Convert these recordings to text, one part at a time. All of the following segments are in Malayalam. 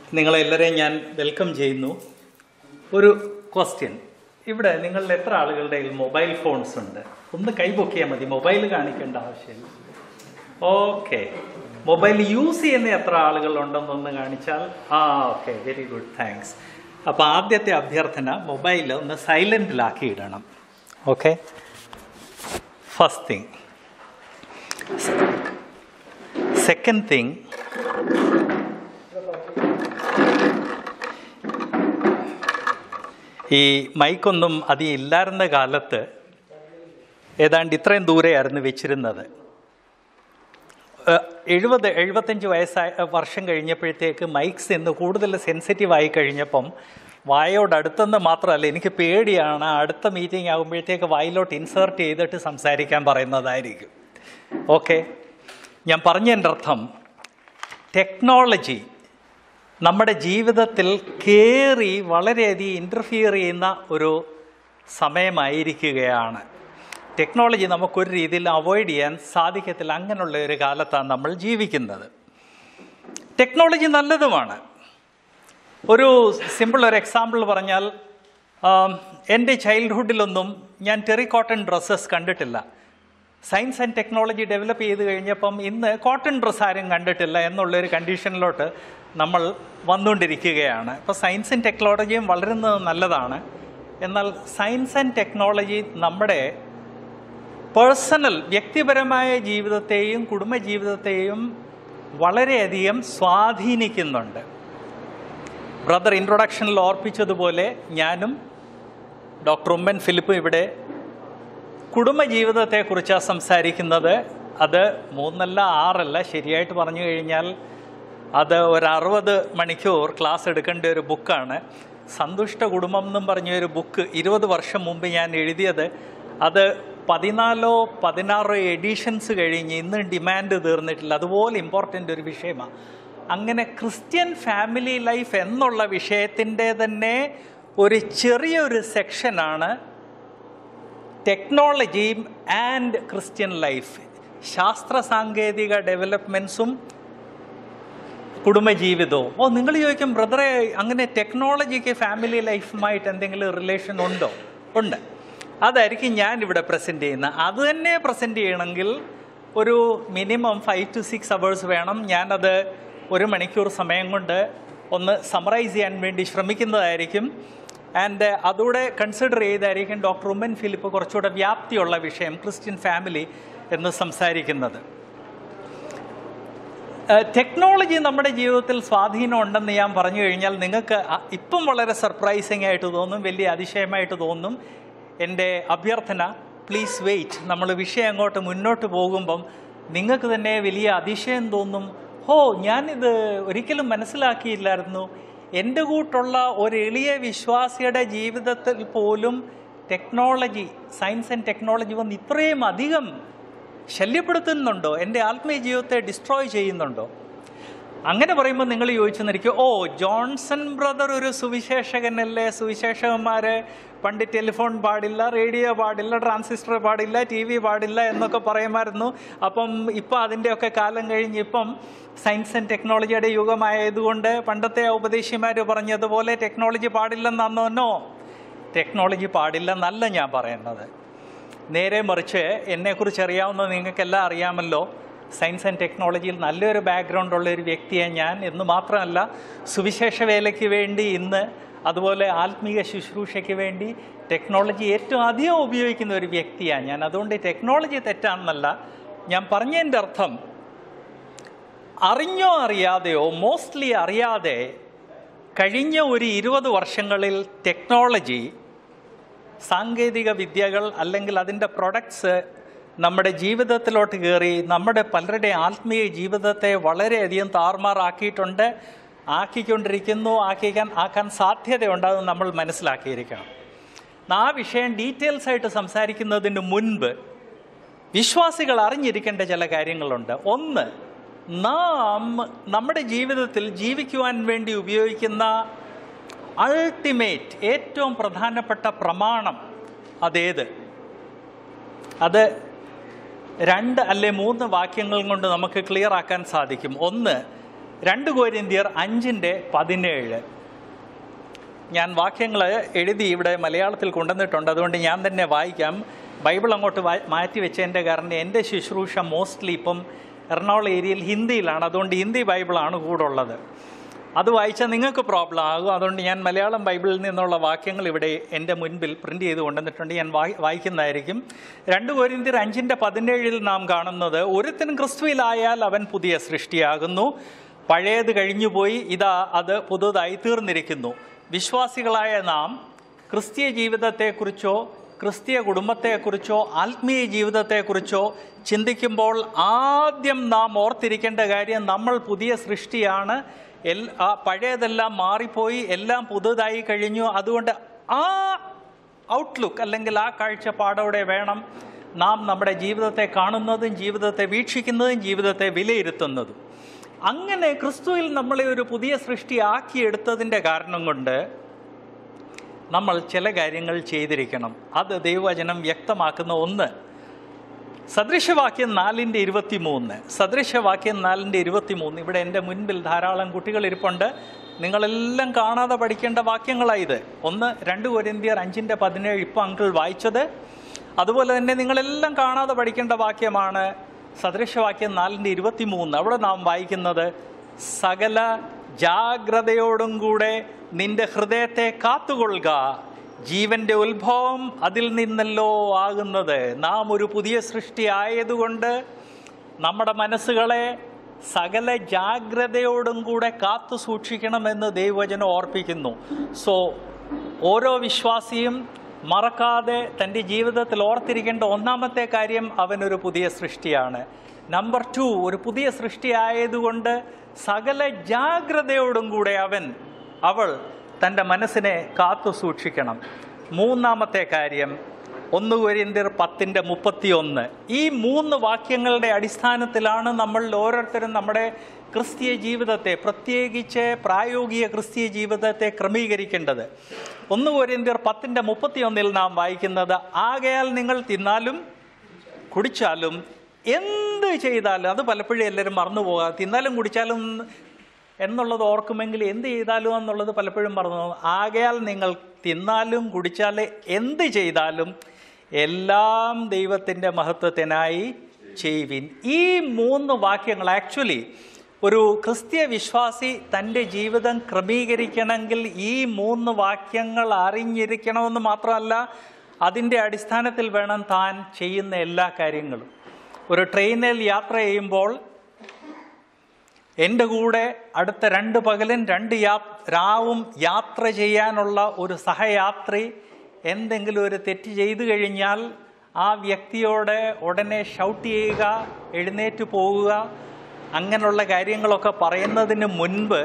നിങ്ങളെല്ലാവരെയും ഞാൻ വെൽക്കം ചെയ്യുന്നു ഒരു ക്വസ്റ്റ്യൻ ഇവിടെ നിങ്ങളിൽ എത്ര ആളുകളുടെ കയ്യിൽ മൊബൈൽ ഫോൺസ് ഉണ്ട് ഒന്ന് കൈപൊക്കിയാൽ മതി മൊബൈൽ കാണിക്കേണ്ട ആവശ്യമില്ല ഓക്കെ മൊബൈൽ യൂസ് ചെയ്യുന്ന എത്ര ആളുകളുണ്ടെന്നൊന്ന് കാണിച്ചാൽ ആ ഓക്കെ വെരി ഗുഡ് താങ്ക്സ് അപ്പോൾ ആദ്യത്തെ അഭ്യർത്ഥന മൊബൈൽ ഒന്ന് സൈലൻറ്റിലാക്കി ഇടണം okay first thing second thing ഈ മൈക്കൊന്നും അധികം ഇല്ലായിരുന്ന കാലത്ത് ഏതാണ്ട് ഇത്രയും ദൂരെയായിരുന്നു വെച്ചിരുന്നത് ഏഹ് എഴുപത് എഴുപത്തഞ്ച് വയസ്സായ വർഷം കഴിഞ്ഞപ്പോഴത്തേക്ക് മൈക്സ് ഇന്ന് കൂടുതൽ സെൻസിറ്റീവ് ആയി കഴിഞ്ഞപ്പം വായോട് അടുത്തെന്ന് മാത്രമല്ല എനിക്ക് പേടിയാണ് അടുത്ത മീറ്റിംഗ് ആകുമ്പോഴത്തേക്ക് വായിലോട്ട് ഇൻസേർട്ട് ചെയ്തിട്ട് സംസാരിക്കാൻ പറയുന്നതായിരിക്കും ഓക്കെ ഞാൻ പറഞ്ഞതിൻ്റെ അർത്ഥം ടെക്നോളജി നമ്മുടെ ജീവിതത്തിൽ കയറി വളരെയധികം ഇൻ്റർഫിയർ ചെയ്യുന്ന ഒരു സമയമായിരിക്കുകയാണ് ടെക്നോളജി നമുക്കൊരു രീതിയിൽ അവോയ്ഡ് ചെയ്യാൻ സാധിക്കത്തില്ല അങ്ങനെയുള്ള ഒരു കാലത്താണ് നമ്മൾ ജീവിക്കുന്നത് ടെക്നോളജി നല്ലതുമാണ് ഒരു സിമ്പിൾ ഒരു എക്സാമ്പിൾ പറഞ്ഞാൽ ആം, എൻ്റെ ചൈൽഡ്ഹുഡിലൊന്നും ഞാൻ ടെറി കോട്ടൺ ഡ്രസ്സസ് കണ്ടിട്ടില്ല സയൻസ് ആൻഡ് ടെക്നോളജി ഡെവലപ്പ് ചെയ്ത് കഴിഞ്ഞപ്പം ഇന്ന് കോട്ടൺ ഡ്രസ്സ് ആരും കണ്ടിട്ടില്ല എന്നുള്ളൊരു കണ്ടീഷനിലോട്ട് നമ്മൾ വന്നുകൊണ്ടിരിക്കുകയാണ് ഇപ്പോൾ സയൻസും ടെക്നോളജിയും വളരുന്നത് നല്ലതാണ് എന്നാൽ സയൻസ് ആൻഡ് ടെക്നോളജി നമ്മുടെ പേഴ്സണൽ വ്യക്തിപരമായ ജീവിതത്തെയും കുടുംബജീവിതത്തെയും വളരെയധികം സ്വാധീനിക്കുന്നുണ്ട് ബ്രദർ ഇൻട്രൊഡക്ഷനിൽ ഓർപ്പിച്ചതുപോലെ ഞാനും ഡോക്ടർ ഉമ്മൻ ഫിലിപ്പും ഇവിടെ കുടുംബജീവിതത്തെക്കുറിച്ചാണ് സംസാരിക്കുന്നത് അത് മൂന്നല്ല ആറല്ല ശരിയായിട്ട് പറഞ്ഞു കഴിഞ്ഞാൽ അത് ഒരു അറുപത് മണിക്കൂർ ക്ലാസ് എടുക്കേണ്ട ഒരു ബുക്കാണ് സന്തുഷ്ട കുടുംബം എന്നും പറഞ്ഞ ഒരു ബുക്ക് ഇരുപത് വർഷം മുമ്പ് ഞാൻ എഴുതിയത് അത് പതിനാലോ പതിനാറോ എഡിഷൻസ് കഴിഞ്ഞ് ഇന്ന് ഡിമാൻഡ് തീർന്നിട്ടില്ല അതുപോലെ ഇമ്പോർട്ടൻ്റ് ഒരു വിഷയമാണ് അങ്ങനെ ക്രിസ്ത്യൻ ഫാമിലി ലൈഫ് എന്നുള്ള വിഷയത്തിൻ്റെ തന്നെ ഒരു ചെറിയൊരു സെക്ഷനാണ് ടെക്നോളജിയും ആൻഡ് ക്രിസ്ത്യൻ ലൈഫ് ശാസ്ത്ര സാങ്കേതിക ഡെവലപ്മെൻറ്റ്സും കുടുംബജീവിതവും ഓ നിങ്ങൾ ചോദിക്കും ബ്രദറെ അങ്ങനെ ടെക്നോളജിക്ക് ഫാമിലി ലൈഫുമായിട്ട് എന്തെങ്കിലും റിലേഷൻ ഉണ്ടോ ഉണ്ട് അതായിരിക്കും ഞാൻ ഇവിടെ പ്രസൻറ്റ് ചെയ്യുന്നത് അത് തന്നെ പ്രസൻറ്റ് ചെയ്യണമെങ്കിൽ ഒരു minimum five to six hours വേണം ഞാനത് ഒരു മണിക്കൂർ സമയം കൊണ്ട് ഒന്ന് സമറൈസ് ചെയ്യാൻ വേണ്ടി ശ്രമിക്കുന്നതായിരിക്കും ആൻഡ് അതുകൂടെ കൺസിഡർ ചെയ്തായിരിക്കും ഡോക്ടർ ഉമ്മൻ ഫിലിപ്പ് കുറച്ചുകൂടെ വ്യാപ്തിയുള്ള വിഷയം ക്രിസ്ത്യൻ ഫാമിലി എന്ന് സംസാരിക്കുന്നത് ടെക്നോളജി നമ്മുടെ ജീവിതത്തിൽ സ്വാധീനം ഉണ്ടെന്ന് ഞാൻ പറഞ്ഞു കഴിഞ്ഞാൽ നിങ്ങൾക്ക് അ- ഇപ്പം വളരെ സർപ്രൈസിങ് ആയിട്ട് തോന്നും വലിയ അതിശയമായിട്ട് തോന്നും എൻ്റെ അഭ്യർത്ഥന പ്ലീസ് വെയിറ്റ് നമ്മൾ വിഷയം അങ്ങോട്ട് മുന്നോട്ട് പോകുമ്പം നിങ്ങൾക്ക് തന്നെ വലിയ അതിശയം തോന്നും ഹോ ഞാനിത് ഒരിക്കലും മനസ്സിലാക്കിയില്ലായിരുന്നു എൻ്റെ കൂട്ടുള്ള ഒരു എളിയ വിശ്വാസിയുടെ ജീവിതത്തിൽ പോലും ടെക്നോളജി സയൻസ് ആൻഡ് ടെക്നോളജി വന്ന് ഇത്രയും അധികം ശല്യപ്പെടുത്തുന്നുണ്ടോ എൻ്റെ ആത്മീയ ജീവിതത്തെ ഡിസ്ട്രോയ് ചെയ്യുന്നുണ്ടോ അങ്ങനെ പറയുമ്പോൾ നിങ്ങൾ ചോദിച്ചെന്നിരിക്കും ഓ ജോൺസൺ ബ്രദർ ഒരു സുവിശേഷകനല്ലേ സുവിശേഷകന്മാർ പണ്ട് ടെലിഫോൺ പാടില്ല റേഡിയോ പാടില്ല ട്രാൻസിസ്റ്റർ പാടില്ല ടി വി പാടില്ല എന്നൊക്കെ പറയുമായിരുന്നു അപ്പം ഇപ്പം അതിൻ്റെയൊക്കെ കാലം കഴിഞ്ഞ് ഇപ്പം സയൻസ് ആൻഡ് ടെക്നോളജിയുടെ യുഗമായതുകൊണ്ട് പണ്ടത്തെ ഉപദേശിമാർ പറഞ്ഞതുപോലെ ടെക്നോളജി പാടില്ലെന്നാണെന്നോ ടെക്നോളജി പാടില്ലെന്നല്ല ഞാൻ പറയുന്നത് നേരെ മറിച്ച് എന്നെക്കുറിച്ച് അറിയാവുന്ന നിങ്ങൾക്കെല്ലാം അറിയാമല്ലോ സയൻസ് ആൻഡ് ടെക്നോളജിയിൽ നല്ലൊരു ബാക്ക്ഗ്രൗണ്ട് ഉള്ള ഒരു വ്യക്തിയാണ് ഞാൻ എന്ന് മാത്രമല്ല സുവിശേഷ വേലയ്ക്ക് വേണ്ടി ഇന്ന് അതുപോലെ ആത്മീയ ശുശ്രൂഷയ്ക്ക് വേണ്ടി ടെക്നോളജി ഏറ്റവും അധികം ഉപയോഗിക്കുന്ന ഒരു വ്യക്തിയാണ് ഞാൻ അതുകൊണ്ട് ടെക്നോളജി തെറ്റാണെന്നല്ല ഞാൻ പറഞ്ഞതിൻ്റെ അർത്ഥം അറിഞ്ഞോ അറിയാതെയോ മോസ്റ്റ്ലി അറിയാതെ കഴിഞ്ഞ ഒരു ഇരുപത് വർഷങ്ങളിൽ ടെക്നോളജി സാങ്കേതിക വിദ്യകൾ അല്ലെങ്കിൽ അതിൻ്റെ പ്രൊഡക്ട്സ് നമ്മുടെ ജീവിതത്തിലോട്ട് കയറി നമ്മുടെ പലരുടെ ആത്മീയ ജീവിതത്തെ വളരെയധികം താറുമാറാക്കിയിട്ടുണ്ട് ആക്കിക്കൊണ്ടിരിക്കുന്നു ആക്കിക്കാൻ ആക്കാൻ സാധ്യതയുണ്ട് അത് നമ്മൾ മനസ്സിലാക്കിയിരിക്കണം ആ വിഷയം ഡീറ്റെയിൽസ് ആയിട്ട് സംസാരിക്കുന്നതിന് മുൻപ് വിശ്വാസികൾ അറിഞ്ഞിരിക്കേണ്ട ചില കാര്യങ്ങളുണ്ട് ഒന്ന് നാം നമ്മുടെ ജീവിതത്തിൽ ജീവിക്കുവാൻ വേണ്ടി ഉപയോഗിക്കുന്ന അൾട്ടിമേറ്റ് ഏറ്റവും പ്രധാനപ്പെട്ട പ്രമാണം അതേത് അത് രണ്ട് അല്ലെ മൂന്ന് വാക്യങ്ങൾ കൊണ്ട് നമുക്ക് ക്ലിയർ ആക്കാൻ സാധിക്കും ഒന്ന് രണ്ട് കോരിന്തിയർ അഞ്ചിൻ്റെ പതിനേഴ് ഞാൻ വാക്യങ്ങൾ എഴുതി ഇവിടെ മലയാളത്തിൽ കൊണ്ടുവന്നിട്ടുണ്ട് അതുകൊണ്ട് ഞാൻ തന്നെ വായിക്കാം ബൈബിൾ അങ്ങോട്ട് വാ- മാറ്റി വെച്ചതിൻ്റെ കാരണം എൻ്റെ ശുശ്രൂഷ മോസ്റ്റ്ലി ഇപ്പം എറണാകുളം ഏരിയയിൽ ഹിന്ദിയിലാണ് അതുകൊണ്ട് ഹിന്ദി ബൈബിളാണ് കൂടെ ഉള്ളത് അത് വായിച്ചാൽ നിങ്ങൾക്ക് പ്രോബ്ലം ആകും അതുകൊണ്ട് ഞാൻ മലയാളം ബൈബിളിൽ നിന്നുള്ള വാക്യങ്ങൾ ഇവിടെ എൻ്റെ മുൻപിൽ പ്രിൻ്റ് ചെയ്ത് കൊണ്ടുവന്നിട്ടുണ്ട് ഞാൻ വായി വായിക്കുന്നതായിരിക്കും രണ്ട് കോരിന്തിയർ അഞ്ചിൻ്റെ പതിനേഴിൽ നാം കാണുന്നത് ഒരുത്തൻ ക്രിസ്തുവിലായാൽ അവൻ പുതിയ സൃഷ്ടിയാകുന്നു പഴയത് കഴിഞ്ഞുപോയി ഇതാ അത് പുതുതായി തീർന്നിരിക്കുന്നു വിശ്വാസികളായ നാം ക്രിസ്തീയ ജീവിതത്തെക്കുറിച്ചോ ക്രിസ്തീയ കുടുംബത്തെക്കുറിച്ചോ ആത്മീയ ജീവിതത്തെക്കുറിച്ചോ ചിന്തിക്കുമ്പോൾ ആദ്യം നാം ഓർത്തിരിക്കേണ്ട കാര്യം നമ്മൾ പുതിയ സൃഷ്ടിയാണ് എൽ ആ പഴയതെല്ലാം മാറിപ്പോയി എല്ലാം പുതുതായി കഴിഞ്ഞു അതുകൊണ്ട് ആ ഔട്ട്ലുക്ക് അല്ലെങ്കിൽ ആ കാഴ്ചപ്പാടോടെ വേണം നാം നമ്മുടെ ജീവിതത്തെ കാണുന്നതും ജീവിതത്തെ വീക്ഷിക്കുന്നതും ജീവിതത്തെ വിലയിരുത്തുന്നതും അങ്ങനെ ക്രിസ്തുവിൽ നമ്മളെ ഒരു പുതിയ സൃഷ്ടി ആക്കിയെടുത്തതിൻ്റെ കാരണം കൊണ്ട് നമ്മൾ ചില കാര്യങ്ങൾ ചെയ്തിരിക്കണം അത് ദൈവവചനം വ്യക്തമാക്കുന്ന ഒന്ന് സദൃശവാക്യം നാലിൻ്റെ ഇരുപത്തി മൂന്ന് സദൃശവാക്യം നാലിൻ്റെ ഇരുപത്തി മൂന്ന് ഇവിടെ എൻ്റെ മുൻപിൽ ധാരാളം കുട്ടികൾ ഇരിപ്പുണ്ട് നിങ്ങളെല്ലാം കാണാതെ പഠിക്കേണ്ട വാക്യങ്ങളായത് ഒന്ന് രണ്ട് കൊരിന്തിയർ അഞ്ചിൻ്റെ പതിനേഴ് ഇപ്പോൾ അങ്കിൾ വായിച്ചത് അതുപോലെ തന്നെ നിങ്ങളെല്ലാം കാണാതെ പഠിക്കേണ്ട വാക്യമാണ് സദൃശവാക്യം നാലിൻ്റെ ഇരുപത്തി മൂന്ന് അവിടെ നാം വായിക്കുന്നത് സകല ജാഗ്രതയോടും കൂടെ നിന്റെ ഹൃദയത്തെ കാത്തുകൊള്ളുക ജീവന്റെ ഉത്ഭവം അതിൽ നിന്നല്ലോ ആകുന്നത് നാം ഒരു പുതിയ സൃഷ്ടി ആയതുകൊണ്ട് നമ്മുടെ മനസ്സുകളെ സകല ജാഗ്രതയോടും കൂടെ കാത്തു സൂക്ഷിക്കണമെന്ന് ദൈവവചനം ഓർപ്പിക്കുന്നു സോ ഓരോ വിശ്വാസിയും മറക്കാതെ തൻ്റെ ജീവിതത്തിൽ ഓർത്തിരിക്കേണ്ട ഒന്നാമത്തെ കാര്യം അവനൊരു പുതിയ സൃഷ്ടിയാണ് നമ്പർ ടു ഒരു പുതിയ സൃഷ്ടി ആയതുകൊണ്ട് സകല ജാഗ്രതയോടും കൂടെ അവൻ അവൾ തൻ്റെ മനസ്സിനെ കാത്തു സൂക്ഷിക്കണം മൂന്നാമത്തെ കാര്യം ഒന്ന് കൊരിന്തിയർ പത്തിൻ്റെ മുപ്പത്തിയൊന്ന് ഈ മൂന്ന് വാക്യങ്ങളുടെ അടിസ്ഥാനത്തിലാണ് നമ്മൾ ഓരോരുത്തരും നമ്മുടെ ക്രിസ്തീയ ജീവിതത്തെ പ്രത്യേകിച്ച് പ്രായോഗിക ക്രിസ്തീയ ജീവിതത്തെ ക്രമീകരിക്കേണ്ടത് ഒന്ന് കൊരിന്തിയർ പത്തിൻ്റെ മുപ്പത്തിയൊന്നിൽ നാം വായിക്കുന്നത് ആകയാൽ നിങ്ങൾ തിന്നാലും കുടിച്ചാലും എന്ത് ചെയ്താലും അത് പലപ്പോഴും എല്ലാവരും മറന്നു പോകാം തിന്നാലും കുടിച്ചാലും എന്നുള്ളത് ഓർക്കുമെങ്കിൽ എന്ത് ചെയ്താലും എന്നുള്ളത് പലപ്പോഴും മറന്നു പോകും ആകയാൽ നിങ്ങൾ തിന്നാലും കുടിച്ചാലും എന്ത് ചെയ്താലും എല്ലാം ദൈവത്തിൻ്റെ മഹത്വത്തിനായി ചെയ്യുവിൻ ഈ മൂന്ന് വാക്യങ്ങൾ ആക്ച്വലി ഒരു ക്രിസ്തീയ വിശ്വാസി തൻ്റെ ജീവിതം ക്രമീകരിക്കണമെങ്കിൽ ഈ മൂന്ന് വാക്യങ്ങൾ അറിഞ്ഞിരിക്കണമെന്ന് മാത്രമല്ല അതിൻ്റെ അടിസ്ഥാനത്തിൽ വേണം താൻ ചെയ്യുന്ന എല്ലാ കാര്യങ്ങളും ഒരു ട്രെയിനിൽ യാത്ര ചെയ്യുമ്പോൾ എൻ്റെ കൂടെ അടുത്ത രണ്ട് പകലും രണ്ട് യാ രാവും യാത്ര ചെയ്യാനുള്ള ഒരു സഹയാത്രി എന്തെങ്കിലും ഒരു തെറ്റ് ചെയ്തു കഴിഞ്ഞാൽ ആ വ്യക്തിയോട് ഉടനെ ഷൗട്ട് ചെയ്യുക എഴുന്നേറ്റ് പോവുക അങ്ങനെയുള്ള കാര്യങ്ങളൊക്കെ പറയുന്നതിന് മുൻപ്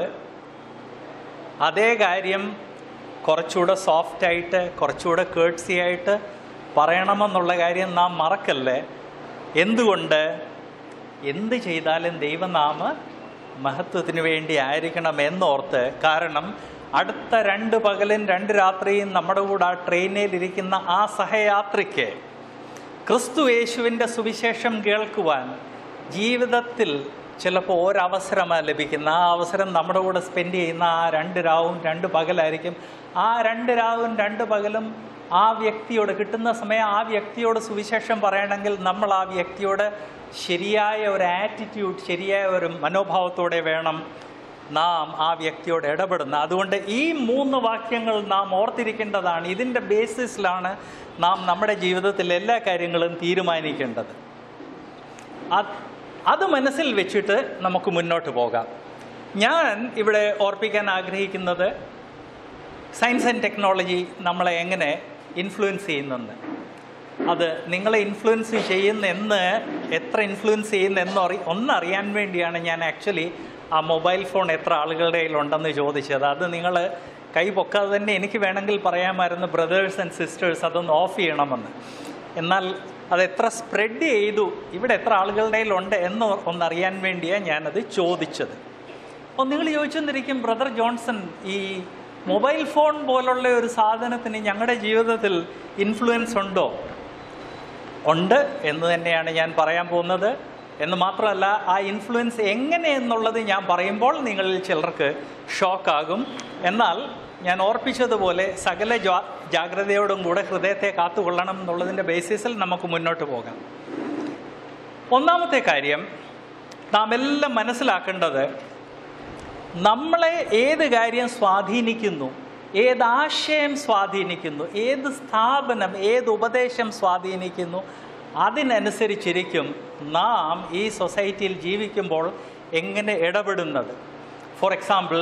അതേ കാര്യം കുറച്ചുകൂടെ സോഫ്റ്റായിട്ട് കുറച്ചുകൂടെ കേട്ട്സി ആയിട്ട് പറയണമെന്നുള്ള കാര്യം നാം മറക്കല്ലേ എന്തുകൊണ്ട് എന്ത് ചെയ്താലും ദൈവനാമ മഹത്വത്തിന് വേണ്ടി ആയിരിക്കണം എന്നോർത്ത് കാരണം അടുത്ത രണ്ട് പകലും രണ്ട് രാത്രിയും നമ്മുടെ കൂടെ ആ ട്രെയിനിലിരിക്കുന്ന ആ സഹയാത്രിക്ക് ക്രിസ്തു യേശുവിൻ്റെ സുവിശേഷം കേൾക്കുവാൻ ജീവിതത്തിൽ ചിലപ്പോൾ ഒരവസരമാണ് ലഭിക്കുന്ന ആ അവസരം നമ്മുടെ കൂടെ സ്പെൻഡ് ചെയ്യുന്ന ആ രണ്ട് രാവും രണ്ട് പകലായിരിക്കും ആ രണ്ട് രാവും രണ്ട് പകലും ആ വ്യക്തിയോട് കിട്ടുന്ന സമയം ആ വ്യക്തിയോട് സുവിശേഷം പറയണമെങ്കിൽ നമ്മൾ ആ വ്യക്തിയോട് ശരിയായ ഒരു ആറ്റിറ്റ്യൂഡ് ശരിയായ ഒരു മനോഭാവത്തോടെ വേണം നാം ആ വ്യക്തിയോട് ഇടപെടുന്നത് അതുകൊണ്ട് ഈ മൂന്ന് വാക്യങ്ങൾ നാം ഓർത്തിരിക്കേണ്ടതാണ് ഇതിൻ്റെ ബേസിസിലാണ് നാം നമ്മുടെ ജീവിതത്തിൽ എല്ലാ കാര്യങ്ങളും തീരുമാനിക്കേണ്ടത് അത് അത് മനസ്സിൽ വെച്ചിട്ട് നമുക്ക് മുന്നോട്ട് പോകാം ഞാൻ ഇവിടെ ഓർപ്പിക്കാൻ ആഗ്രഹിക്കുന്നത് സയൻസ് ആൻഡ് ടെക്നോളജി നമ്മളെ എങ്ങനെ ഇൻഫ്ലുവൻസ് ചെയ്യുന്നെന്ന് അത് നിങ്ങളെ ഇൻഫ്ലുവൻസ് ചെയ്യുന്നെന്ന് എത്ര ഇൻഫ്ലുവൻസ് ചെയ്യുന്നെന്ന് അറി ഒന്നറിയാൻ വേണ്ടിയാണ് ഞാൻ ആക്ച്വലി ആ മൊബൈൽ ഫോൺ എത്ര ആളുകളുടെ കയ്യിലുണ്ടെന്ന് ചോദിച്ചത് അത് നിങ്ങൾ കൈ പൊക്കാതെ തന്നെ എനിക്ക് വേണമെങ്കിൽ പറയാമായിരുന്നു ബ്രദേഴ്സ് ആൻഡ് സിസ്റ്റേഴ്സ് അതൊന്ന് ഓഫ് ചെയ്യണമെന്ന് എന്നാൽ അത് എത്ര സ്പ്രെഡ് ചെയ്തു ഇവിടെ എത്ര ആളുകളുടെ കയ്യിലുണ്ട് എന്ന് ഒന്നറിയാൻ വേണ്ടിയാണ് ഞാനത് ചോദിച്ചത് അപ്പോൾ നിങ്ങൾ ചോദിച്ചെന്നിരിക്കും ബ്രദർ ജോൺസൺ ഈ മൊബൈൽ ഫോൺ പോലുള്ള ഒരു സാധനത്തിന് ഞങ്ങളുടെ ജീവിതത്തിൽ ഇൻഫ്ലുവൻസ് ഉണ്ടോ ഉണ്ട് എന്ന് തന്നെയാണ് ഞാൻ പറയാൻ പോകുന്നത് എന്ന് മാത്രമല്ല ആ ഇൻഫ്ലുവൻസ് എങ്ങനെ എന്നുള്ളത് ഞാൻ പറയുമ്പോൾ നിങ്ങളിൽ ചിലർക്ക് ഷോക്കാകും എന്നാൽ ഞാൻ ഓർപ്പിച്ചതുപോലെ സകല ജാ ജാഗ്രതയോടും കൂടെ ഹൃദയത്തെ കാത്തുകൊള്ളണം എന്നുള്ളതിൻ്റെ ബേസിസിൽ നമുക്ക് മുന്നോട്ട് പോകാം ഒന്നാമത്തെ കാര്യം നാം എല്ലാം മനസ്സിലാക്കേണ്ടത് നമ്മളെ ഏത് കാര്യം സ്വാധീനിക്കുന്നു ഏത് ആശയം സ്വാധീനിക്കുന്നു ഏത് സ്ഥാപനം ഏത് ഉപദേശം സ്വാധീനിക്കുന്നു അതിനനുസരിച്ചിരിക്കും നാം ഈ സൊസൈറ്റിയിൽ ജീവിക്കുമ്പോൾ എങ്ങനെ ഇടപെടുന്നത് ഫോർ എക്സാമ്പിൾ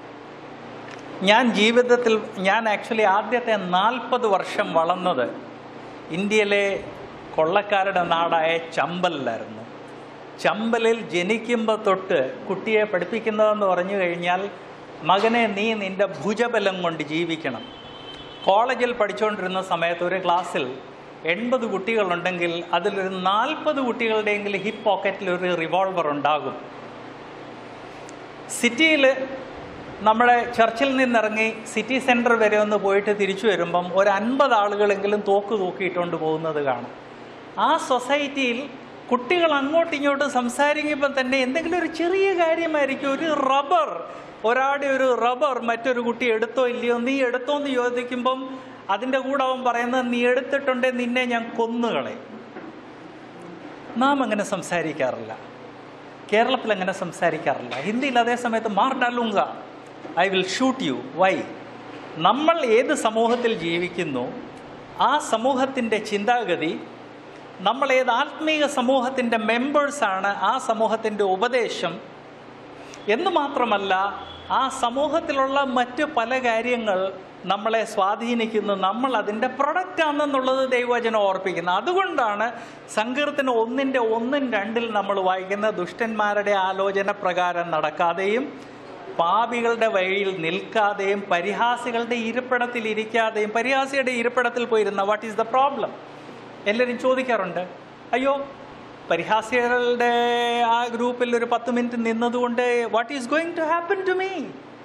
ഞാൻ ജീവിതത്തിൽ ഞാൻ ആക്ച്വലി ആദ്യത്തെ നാൽപ്പത് വർഷം വളർന്നത് ഇന്ത്യയിലെ കൊള്ളക്കാരുടെ നാടായ ചമ്പലിലായിരുന്നു ചമ്പലിൽ ജനിക്കുമ്പോൾ തൊട്ട് കുട്ടിയെ പഠിപ്പിക്കുന്നതെന്ന് പറഞ്ഞു കഴിഞ്ഞാൽ മകനെ നീ നിൻ്റെ ഭുജബലം കൊണ്ട് ജീവിക്കണം കോളേജിൽ പഠിച്ചുകൊണ്ടിരുന്ന സമയത്ത് ഒരു ക്ലാസ്സിൽ എൺപത് കുട്ടികളുണ്ടെങ്കിൽ അതിലൊരു നാൽപ്പത് കുട്ടികളുടെയെങ്കിലും ഹിപ്പ് പോക്കറ്റിൽ ഒരു റിവോൾവർ ഉണ്ടാകും സിറ്റിയിൽ നമ്മുടെ ചർച്ചിൽ നിന്നിറങ്ങി സിറ്റി സെൻറ്റർ വരെ ഒന്ന് പോയിട്ട് തിരിച്ചു വരുമ്പം ഒരു അൻപത് ആളുകളെങ്കിലും തോക്ക് തൂക്കിയിട്ടുകൊണ്ട് പോകുന്നത് കാണും ആ സൊസൈറ്റിയിൽ കുട്ടികൾ അങ്ങോട്ടും ഇങ്ങോട്ടും സംസാരിക്കുമ്പോൾ തന്നെ എന്തെങ്കിലും ഒരു ചെറിയ കാര്യമായിരിക്കും ഒരു റബ്ബർ ഒരാടെ ഒരു റബ്ബർ മറ്റൊരു കുട്ടി എടുത്തോ ഇല്ലയോ നീ എടുത്തോ എന്ന് ചോദിക്കുമ്പം അതിൻ്റെ കൂടെ അവൻ പറയുന്നത് നീ എടുത്തിട്ടുണ്ടേ നിന്നെ ഞാൻ കൊന്നുകളയും നാം അങ്ങനെ സംസാരിക്കാറില്ല കേരളത്തിൽ അങ്ങനെ സംസാരിക്കാറില്ല ഹിന്ദിയിൽ അതേ സമയത്ത് മാർ ഡാലുങ്ക I will shoot you why നമ്മൾ ഏത് സമൂഹത്തിൽ ജീവിക്കുന്നു ആ സമൂഹത്തിൻ്റെ ചിന്താഗതി നമ്മൾ ഏത് ആത്മീയ സമൂഹത്തിൻ്റെ മെമ്പേഴ്സാണ് ആ സമൂഹത്തിൻ്റെ ഉപദേശം എന്ന് മാത്രമല്ല ആ സമൂഹത്തിലുള്ള മറ്റ് പല കാര്യങ്ങൾ നമ്മളെ സ്വാധീനിക്കുന്നു നമ്മൾ അതിൻ്റെ പ്രൊഡക്റ്റാണെന്നുള്ളത് ദൈവവചനം ഓർപ്പിക്കുന്നു അതുകൊണ്ടാണ് സങ്കീർത്തനം ഒന്നിൻ്റെ ഒന്നും രണ്ടിൽ നമ്മൾ വായിക്കുന്ന ദുഷ്ടന്മാരുടെ ആലോചന പ്രകാരം നടക്കാതെയും പാപികളുടെ വഴിയിൽ നിൽക്കാതെയും പരിഹാസികളുടെ ഇരിപ്പിടത്തിൽ ഇരിക്കാതെയും പരിഹാസിയുടെ ഇരിപ്പിടത്തിൽ പോയിരുന്ന വാട്ട് ഈസ് ദ പ്രോബ്ലം എല്ലാവരും ചോദിക്കാറുണ്ട് അയ്യോ പരിഹാസികളുടെ ആ ഗ്രൂപ്പിൽ ഒരു പത്ത് മിനിറ്റ് നിന്നതുകൊണ്ട് what is going to happen to me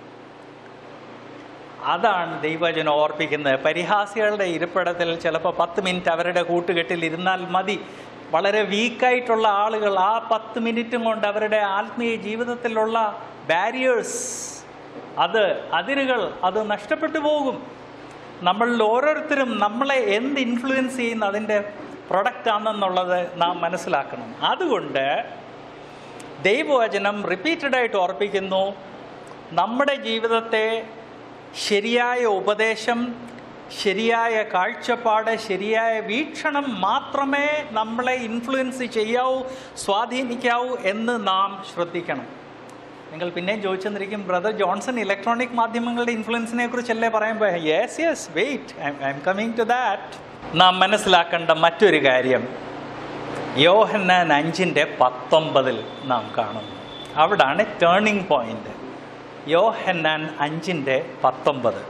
അതാണ് ദൈവജനം ഓർപ്പിക്കുന്നത് പരിഹാസികളുടെ ഇരിപ്പിടത്തിൽ ചിലപ്പോൾ പത്ത് മിനിറ്റ് അവരുടെ കൂട്ടുകെട്ടിൽ ഇരുന്നാൽ മതി വളരെ വീക്കായിട്ടുള്ള ആളുകൾ ആ പത്ത് മിനിറ്റും കൊണ്ട് അവരുടെ ആത്മീയ ജീവിതത്തിലുള്ള ബാരിയേഴ്സ് അത് അതിരുകൾ അത് നഷ്ടപ്പെട്ടു പോകും നമ്മളിൽ ഓരോരുത്തരും നമ്മളെ എന്ത് ഇൻഫ്ലുവൻസ് ചെയ്യുന്ന അതിൻ്റെ പ്രൊഡക്റ്റ് ആണെന്നുള്ളത് നാം മനസ്സിലാക്കണം അതുകൊണ്ട് ദൈവവചനം റിപ്പീറ്റഡായിട്ട് ഓർപ്പിക്കുന്നു നമ്മുടെ ജീവിതത്തെ ശരിയായ ഉപദേശം ശരിയായ കാഴ്ചപ്പാട് ശരിയായ വീക്ഷണം മാത്രമേ നമ്മളെ ഇൻഫ്ലുവൻസ് ചെയ്യാവൂ സ്വാധീനിക്കാവൂ എന്ന് നാം ശ്രദ്ധിക്കണം നിങ്ങൾ പിന്നെയും ചോദിച്ചെന്നിരിക്കും ബ്രദർ ജോൺസൺ ഇലക്ട്രോണിക് മാധ്യമങ്ങളുടെ ഇൻഫ്ലുവൻസിനെ കുറിച്ചല്ലേ പറയുമ്പോൾ yes yes wait I am coming to that നാം മനസ്സിലാക്കേണ്ട മറ്റൊരു കാര്യം യോഹന്നാൻ അഞ്ചിൻ്റെ പത്തൊമ്പതിൽ നാം കാണുന്നു അവിടാണ് ടേണിംഗ് പോയിന്റ് യോഹന്നാൻ അഞ്ചിൻ്റെ പത്തൊമ്പത്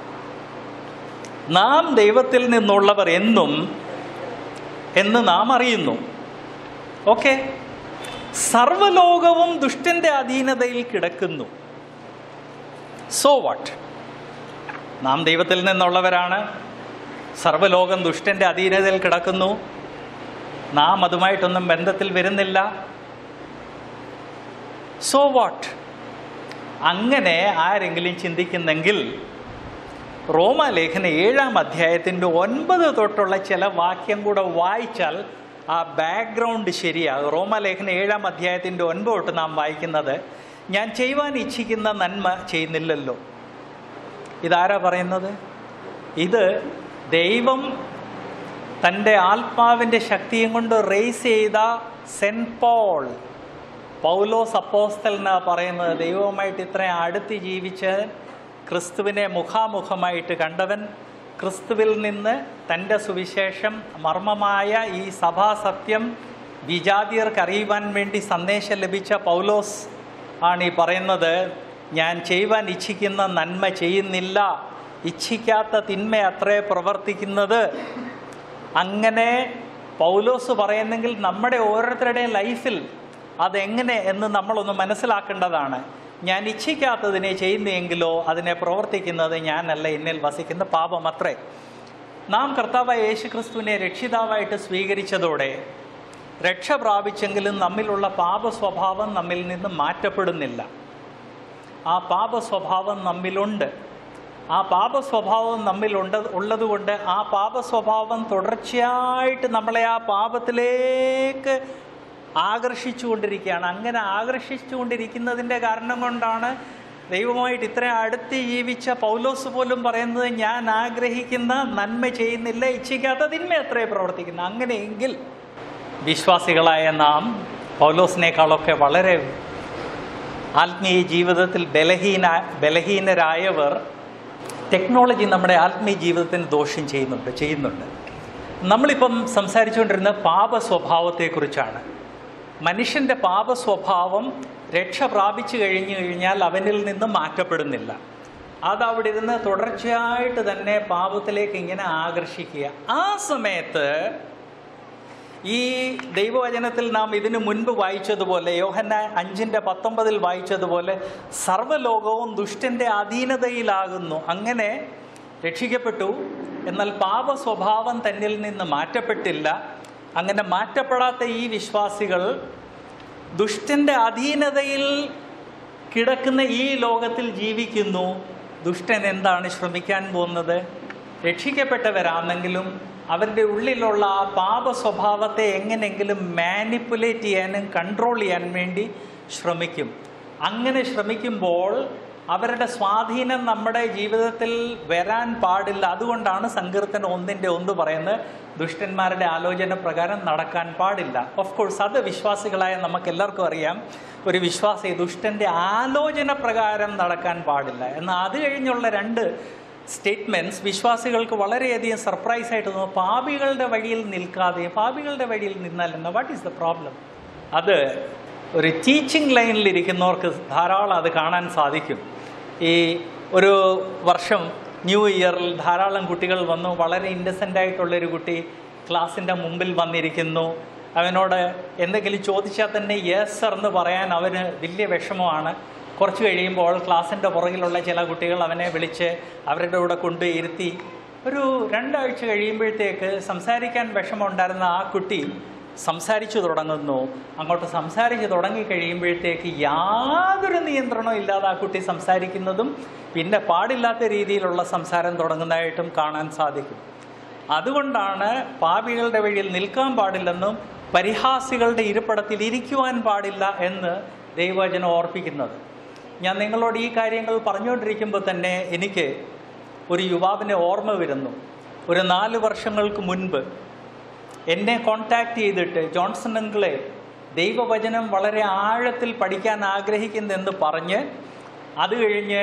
നാം ദൈവത്തിൽ നിന്നുള്ളവർ എന്നും എന്ന് നാം അറിയുന്നു ഓക്കെ സർവലോകവും ദുഷ്ടന്റെ അധീനതയിൽ കിടക്കുന്നു സോ വാട്ട് നാം ദൈവത്തിൽ നിന്നുള്ളവരാണ് സർവലോകം ദുഷ്ടന്റെ അധീനതയിൽ കിടക്കുന്നു നാം അതുമായിട്ടൊന്നും ബന്ധത്തിൽ വരുന്നില്ല സോ വാട്ട് അങ്ങനെ ആരെങ്കിലും ചിന്തിക്കുന്നെങ്കിൽ റോമാലേഖന ഏഴാം അധ്യായത്തിൻ്റെ ഒൻപത് തൊട്ടുള്ള ചില വാക്യം കൂടെ വായിച്ചാൽ ആ ബാക്ക്ഗ്രൗണ്ട് ശരിയാകും റോമാലേഖന ഏഴാം അധ്യായത്തിൻ്റെ ഒൻപത് തൊട്ട് നാം വായിക്കുന്നത് ഞാൻ ചെയ്യുവാൻ ഇച്ഛിക്കുന്ന നന്മ ചെയ്യുന്നില്ലല്ലോ ഇതാരാ പറയുന്നത് ഇത് ദൈവം തൻ്റെ ആത്മാവിൻ്റെ ശക്തിയും കൊണ്ട് റേസ് ചെയ്ത സെൻറ്റ് പോൾ പൗലോസ് അപ്പോസ്തലിനാ പറയുന്നത് ദൈവവുമായിട്ട് ഇത്രയും അടുത്ത് ജീവിച്ച് ക്രിസ്തുവിനെ മുഖാമുഖമായിട്ട് കണ്ടവൻ ക്രിസ്തുവിൽ നിന്ന് തൻ്റെ സുവിശേഷം മർമ്മമായ ഈ സഭാസത്യം വിജാതിയർക്ക് അറിയുവാൻ വേണ്ടി സന്ദേശം ലഭിച്ച പൗലോസ് ആണ് ഈ പറയുന്നത് ഞാൻ ചെയ്യുവാൻ ഇച്ഛിക്കുന്ന നന്മ ചെയ്യുന്നില്ല ഇച്ഛിക്കാത്ത തിന്മ അത്രേ പ്രവർത്തിക്കുന്നത് അങ്ങനെ പൗലോസ് പറയുന്നെങ്കിൽ നമ്മുടെ ഓരോരുത്തരുടെയും ലൈഫിൽ അതെങ്ങനെ എന്ന് നമ്മളൊന്ന് മനസ്സിലാക്കേണ്ടതാണ് ഞാൻ ഇച്ഛിക്കാത്തതിനെ ചെയ്യുന്നെങ്കിലോ അതിനെ പ്രവർത്തിക്കുന്നത് ഞാനല്ല എന്നിൽ വസിക്കുന്ന പാപമത്രേ നാം കർത്താവായ യേശു ക്രിസ്തുവിനെ രക്ഷിതാവായിട്ട് സ്വീകരിച്ചതോടെ രക്ഷ പ്രാപിച്ചെങ്കിലും നമ്മിലുള്ള പാപ സ്വഭാവം നമ്മിൽ നിന്ന് മാറ്റപ്പെടുന്നില്ല ആ പാപ സ്വഭാവം നമ്മിലുണ്ട് ആ പാപ സ്വഭാവം നമ്മിലുണ്ട് ഉള്ളതുകൊണ്ട് ആ പാപ സ്വഭാവം തുടർച്ചയായിട്ട് നമ്മളെ ആ പാപത്തിലേക്ക് ആകർഷിച്ചുകൊണ്ടിരിക്കുകയാണ് അങ്ങനെ ആകർഷിച്ചുകൊണ്ടിരിക്കുന്നതിൻ്റെ കാരണം കൊണ്ടാണ് ദൈവമായിട്ട് ഇത്രയും അടുത്ത് ജീവിച്ച പൗലോസ് പോലും പറയുന്നത് ഞാൻ ആഗ്രഹിക്കുന്ന നന്മ ചെയ്യുന്നില്ല ഇച്ഛിക്കാത്ത തിന്മ എത്രയും പ്രവർത്തിക്കുന്നു അങ്ങനെയെങ്കിൽ വിശ്വാസികളായ നാം പൗലോസിനേക്കാളൊക്കെ വളരെ ആത്മീയ ജീവിതത്തിൽ ബലഹീന ബലഹീനരായവർ ടെക്നോളജി നമ്മുടെ ആത്മീയ ജീവിതത്തിന് ദോഷം ചെയ്യുന്നുണ്ട് ചെയ്യുന്നുണ്ട് നമ്മളിപ്പം സംസാരിച്ചുകൊണ്ടിരുന്ന പാപ സ്വഭാവത്തെക്കുറിച്ചാണ് മനുഷ്യൻ്റെ പാപ സ്വഭാവം രക്ഷ പ്രാപിച്ചു കഴിഞ്ഞു കഴിഞ്ഞാൽ അവനിൽ നിന്ന് മാറ്റപ്പെടുന്നില്ല അത് അവിടെ ഇരുന്ന് തുടർച്ചയായിട്ട് തന്നെ പാപത്തിലേക്ക് ഇങ്ങനെ ആകർഷിക്കുക ആ സമയത്ത് ഈ ദൈവവചനത്തിൽ നാം ഇതിനു മുൻപ് വായിച്ചതുപോലെ യോഹന്ന അഞ്ചിൻ്റെ പത്തൊമ്പതിൽ വായിച്ചതുപോലെ സർവ്വലോകവും ദുഷ്ടൻ്റെ അധീനതയിലാകുന്നു അങ്ങനെ രക്ഷിക്കപ്പെട്ടു എന്നാൽ പാപ സ്വഭാവം തന്നിൽ നിന്ന് മാറ്റപ്പെട്ടില്ല അങ്ങനെ മാറ്റപ്പെടാത്ത ഈ വിശ്വാസികൾ ദുഷ്ടൻ്റെ അധീനതയിൽ കിടക്കുന്ന ഈ ലോകത്തിൽ ജീവിക്കുന്നു ദുഷ്ടൻ എന്താണ് ശ്രമിക്കാൻ പോകുന്നത് രക്ഷിക്കപ്പെട്ടവരാണെങ്കിലും അവരുടെ ഉള്ളിലുള്ള ആ പാപ സ്വഭാവത്തെ എങ്ങനെയെങ്കിലും മാനിപ്പുലേറ്റ് ചെയ്യാനും കൺട്രോൾ ചെയ്യാൻ വേണ്ടി ശ്രമിക്കും അങ്ങനെ ശ്രമിക്കുമ്പോൾ അവരുടെ സ്വാധീനം നമ്മുടെ ജീവിതത്തിൽ വരാൻ പാടില്ല അതുകൊണ്ടാണ് സങ്കീർത്തനം ഒന്നിൻ്റെ ഒന്ന് പറയുന്നത് ദുഷ്ടന്മാരുടെ ആലോചന പ്രകാരം നടക്കാൻ പാടില്ല ഓഫ് കോഴ്സ് അത് വിശ്വാസികളായ നമുക്ക് എല്ലാവർക്കും അറിയാം ഒരു വിശ്വാസി ദുഷ്ടൻ്റെ ആലോചന പ്രകാരം നടക്കാൻ പാടില്ല എന്നാൽ അത് കഴിഞ്ഞുള്ള രണ്ട് സ്റ്റേറ്റ്മെൻറ്റ്സ് വിശ്വാസികൾക്ക് വളരെയധികം സർപ്രൈസ് ആയിട്ട് തോന്നുന്നു പാപികളുടെ വഴിയിൽ നിൽക്കാതെ പാപികളുടെ വഴിയിൽ നിന്നാൽ എന്നാ വാട്ട് ഈസ് ദ പ്രോബ്ലം അത് ഒരു ടീച്ചിങ് ലൈനിൽ ഇരിക്കുന്നവർക്ക് ധാരാളം അത് കാണാൻ സാധിക്കും ഈ ഒരു വർഷം ന്യൂ ഇയറിൽ ധാരാളം കുട്ടികൾ വന്നു വളരെ ഇന്നസെൻ്റ് ആയിട്ടുള്ളൊരു കുട്ടി ക്ലാസ്സിൻ്റെ മുമ്പിൽ വന്നിരിക്കുന്നു അവനോട് എന്തെങ്കിലും ചോദിച്ചാൽ തന്നെ യെസ് സർ എന്ന് പറയാൻ അവന് വലിയ വിഷമമാണ് കുറച്ച് കഴിയുമ്പോൾ ക്ലാസ്സിൻ്റെ പുറകിലുള്ള ചില കുട്ടികൾ അവനെ വിളിച്ച് അവരുടെ കൂടെ കൊണ്ട് ഇരുത്തി ഒരു രണ്ടാഴ്ച കഴിയുമ്പോഴത്തേക്ക് സംസാരിക്കാൻ വിഷമമുണ്ടായിരുന്ന ആ കുട്ടി സംസാരിച്ചു തുടങ്ങുന്നു അങ്ങോട്ട് സംസാരിച്ച് തുടങ്ങി കഴിയുമ്പോഴത്തേക്ക് യാതൊരു നിയന്ത്രണവും ഇല്ലാതെ ആ കുട്ടി സംസാരിക്കുന്നതും പിന്നെ പാടില്ലാത്ത രീതിയിലുള്ള സംസാരം തുടങ്ങുന്നതായിട്ടും കാണാൻ സാധിക്കും അതുകൊണ്ടാണ് പാപികളുടെ വഴിയിൽ നിൽക്കാൻ പാടില്ലെന്നും പരിഹാസികളുടെ ഇരിപ്പിടത്തിൽ ഇരിക്കുവാൻ പാടില്ല എന്ന് ദൈവവചനം ഓർപ്പിക്കുന്നത് ഞാൻ നിങ്ങളോട് ഈ കാര്യങ്ങൾ പറഞ്ഞുകൊണ്ടിരിക്കുമ്പോൾ തന്നെ എനിക്ക് ഒരു യുവാവിനെ ഓർമ്മ വരുന്നു ഒരു നാല് വർഷങ്ങൾക്ക് മുൻപ് എന്നെ കോണ്ടാക്ട് ചെയ്തിട്ട് ജോൺസൺ അങ്കിളെ ദൈവവചനം വളരെ ആഴത്തിൽ പഠിക്കാൻ ആഗ്രഹിക്കുന്നെന്ന് പറഞ്ഞ് അത് കഴിഞ്ഞ്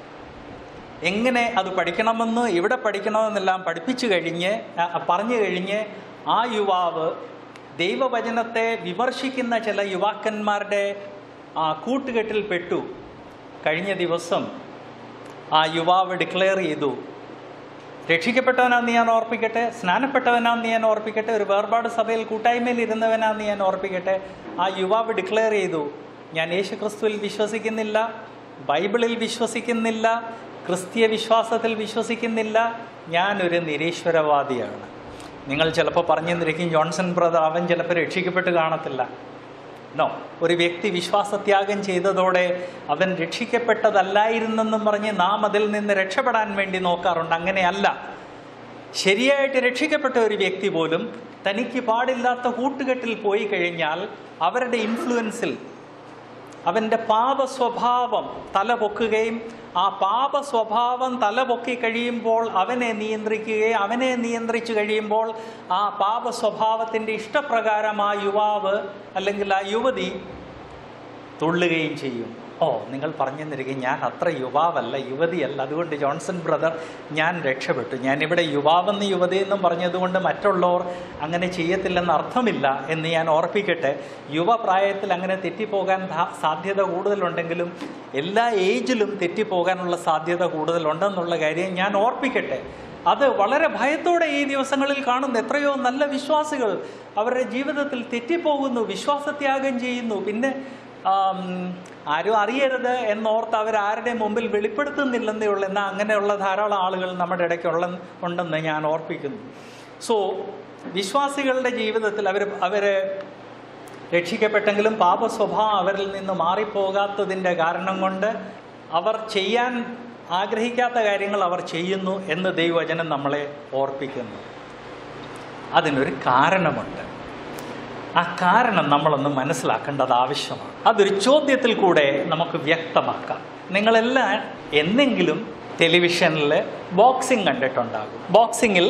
എങ്ങനെ അത് പഠിക്കണമെന്ന് എവിടെ പഠിക്കണമെന്നെല്ലാം പഠിപ്പിച്ചു കഴിഞ്ഞ് ആ, പറഞ്ഞു കഴിഞ്ഞ് ആ യുവാവ് ദൈവവചനത്തെ വിമർശിക്കുന്ന ചില യുവാക്കന്മാരുടെ ആ കൂട്ടുകെട്ടിൽ പെട്ടു കഴിഞ്ഞ ദിവസം ആ യുവാവ് ഡിക്ലെയർ ചെയ്തു രക്ഷിക്കപ്പെട്ടവനാന്ന് ഞാൻ ഓർപ്പിക്കട്ടെ സ്നാനപ്പെട്ടവനാന്ന് ഞാൻ ഓർപ്പിക്കട്ടെ ഒരു വേർപാട് സഭയിൽ കൂട്ടായ്മയിൽ ഇരുന്നവനാന്ന് ഞാൻ ഓർപ്പിക്കട്ടെ ആ യുവാവ് ഡിക്ലെയർ ചെയ്തു ഞാൻ യേശു ക്രിസ്തുവിൽ വിശ്വസിക്കുന്നില്ല ബൈബിളിൽ വിശ്വസിക്കുന്നില്ല ക്രിസ്തീയ വിശ്വാസത്തിൽ വിശ്വസിക്കുന്നില്ല ഞാനൊരു നിരീശ്വരവാദിയാണ് നിങ്ങൾ ചിലപ്പോൾ പറഞ്ഞു തന്നിരിക്കും ജോൺസൺ ബ്രദർ അവൻ ചിലപ്പോൾ രക്ഷിക്കപ്പെട്ട് കാണത്തില്ല നോ ഒരു വ്യക്തി വിശ്വാസത്യാഗം ചെയ്തതോടെ അവൻ രക്ഷിക്കപ്പെട്ടതല്ലായിരുന്നെന്നും പറഞ്ഞ് നാം അതിൽ നിന്ന് രക്ഷപ്പെടാൻ വേണ്ടി നോക്കാറുണ്ട് അങ്ങനെയല്ല ശരിയായിട്ട് രക്ഷിക്കപ്പെട്ട ഒരു വ്യക്തി പോലും തനിക്ക് പാടില്ലാത്ത കൂട്ടുകെട്ടിൽ പോയി കഴിഞ്ഞാൽ അവരുടെ ഇൻഫ്ലുവൻസിൽ അവൻ്റെ പാപ സ്വഭാവം തലപൊക്കുകയും ആ പാപ സ്വഭാവം തലപൊക്കി കഴിയുമ്പോൾ അവനെ നിയന്ത്രിക്കുകയും അവനെ നിയന്ത്രിച്ചു കഴിയുമ്പോൾ ആ പാപ സ്വഭാവത്തിൻ്റെ ഇഷ്ടപ്രകാരം ആ യുവാവ് അല്ലെങ്കിൽ ആ യുവതി തുള്ളുകയും ചെയ്യും ഓ നിങ്ങൾ പറഞ്ഞു തന്നിരിക്കും ഞാൻ അത്ര യുവാവല്ല യുവതിയല്ല അതുകൊണ്ട് ജോൺസൺ ബ്രദർ ഞാൻ രക്ഷപ്പെട്ടു ഞാനിവിടെ യുവാവെന്ന് യുവതിയെന്നും പറഞ്ഞതുകൊണ്ട് മറ്റുള്ളവർ അങ്ങനെ ചെയ്യത്തില്ലെന്ന് അർത്ഥമില്ല എന്ന് ഞാൻ ഓർപ്പിക്കട്ടെ യുവപ്രായത്തിൽ അങ്ങനെ തെറ്റിപ്പോകാൻ ധാ- സാധ്യത കൂടുതലുണ്ടെങ്കിലും എല്ലാ ഏജിലും തെറ്റിപ്പോകാനുള്ള സാധ്യത കൂടുതലുണ്ടെന്നുള്ള കാര്യം ഞാൻ ഓർപ്പിക്കട്ടെ അത് വളരെ ഭയത്തോടെ ഈ ദിവസങ്ങളിൽ കാണുന്ന എത്രയോ നല്ല വിശ്വാസികൾ അവരുടെ ജീവിതത്തിൽ തെറ്റിപ്പോകുന്നു വിശ്വാസത്യാഗം ചെയ്യുന്നു പിന്നെ ആം, ആരും അറിയരുത് എന്നോർത്ത് അവർ ആരുടെ മുമ്പിൽ വെളിപ്പെടുത്തുന്നില്ലെന്നേ ഉള്ളൂ എന്നാൽ അങ്ങനെയുള്ള ധാരാളം ആളുകൾ നമ്മുടെ ഇടയ്ക്കുള്ള ഉണ്ടെന്ന് ഞാൻ ഓർപ്പിക്കുന്നു സോ വിശ്വാസികളുടെ ജീവിതത്തിൽ അവർ അവർ രക്ഷിക്കപ്പെട്ടെങ്കിലും പാപ സ്വഭാവം അവരിൽ നിന്ന് മാറിപ്പോകാത്തതിൻ്റെ കാരണം കൊണ്ട് അവർ ചെയ്യാൻ ആഗ്രഹിക്കാത്ത കാര്യങ്ങൾ അവർ ചെയ്യുന്നു എന്ന് ദൈവവചനം നമ്മളെ ഓർപ്പിക്കുന്നു അതിനൊരു കാരണമുണ്ട് ആ കാരണം നമ്മളൊന്ന് മനസ്സിലാക്കേണ്ടത് ആവശ്യമാണ് അതൊരു ചോദ്യത്തിൽ കൂടെ നമുക്ക് വ്യക്തമാക്കാം നിങ്ങളെല്ലാം എന്നെങ്കിലും ടെലിവിഷനിൽ ബോക്സിംഗ് കണ്ടിട്ടുണ്ടാകും ബോക്സിങ്ങിൽ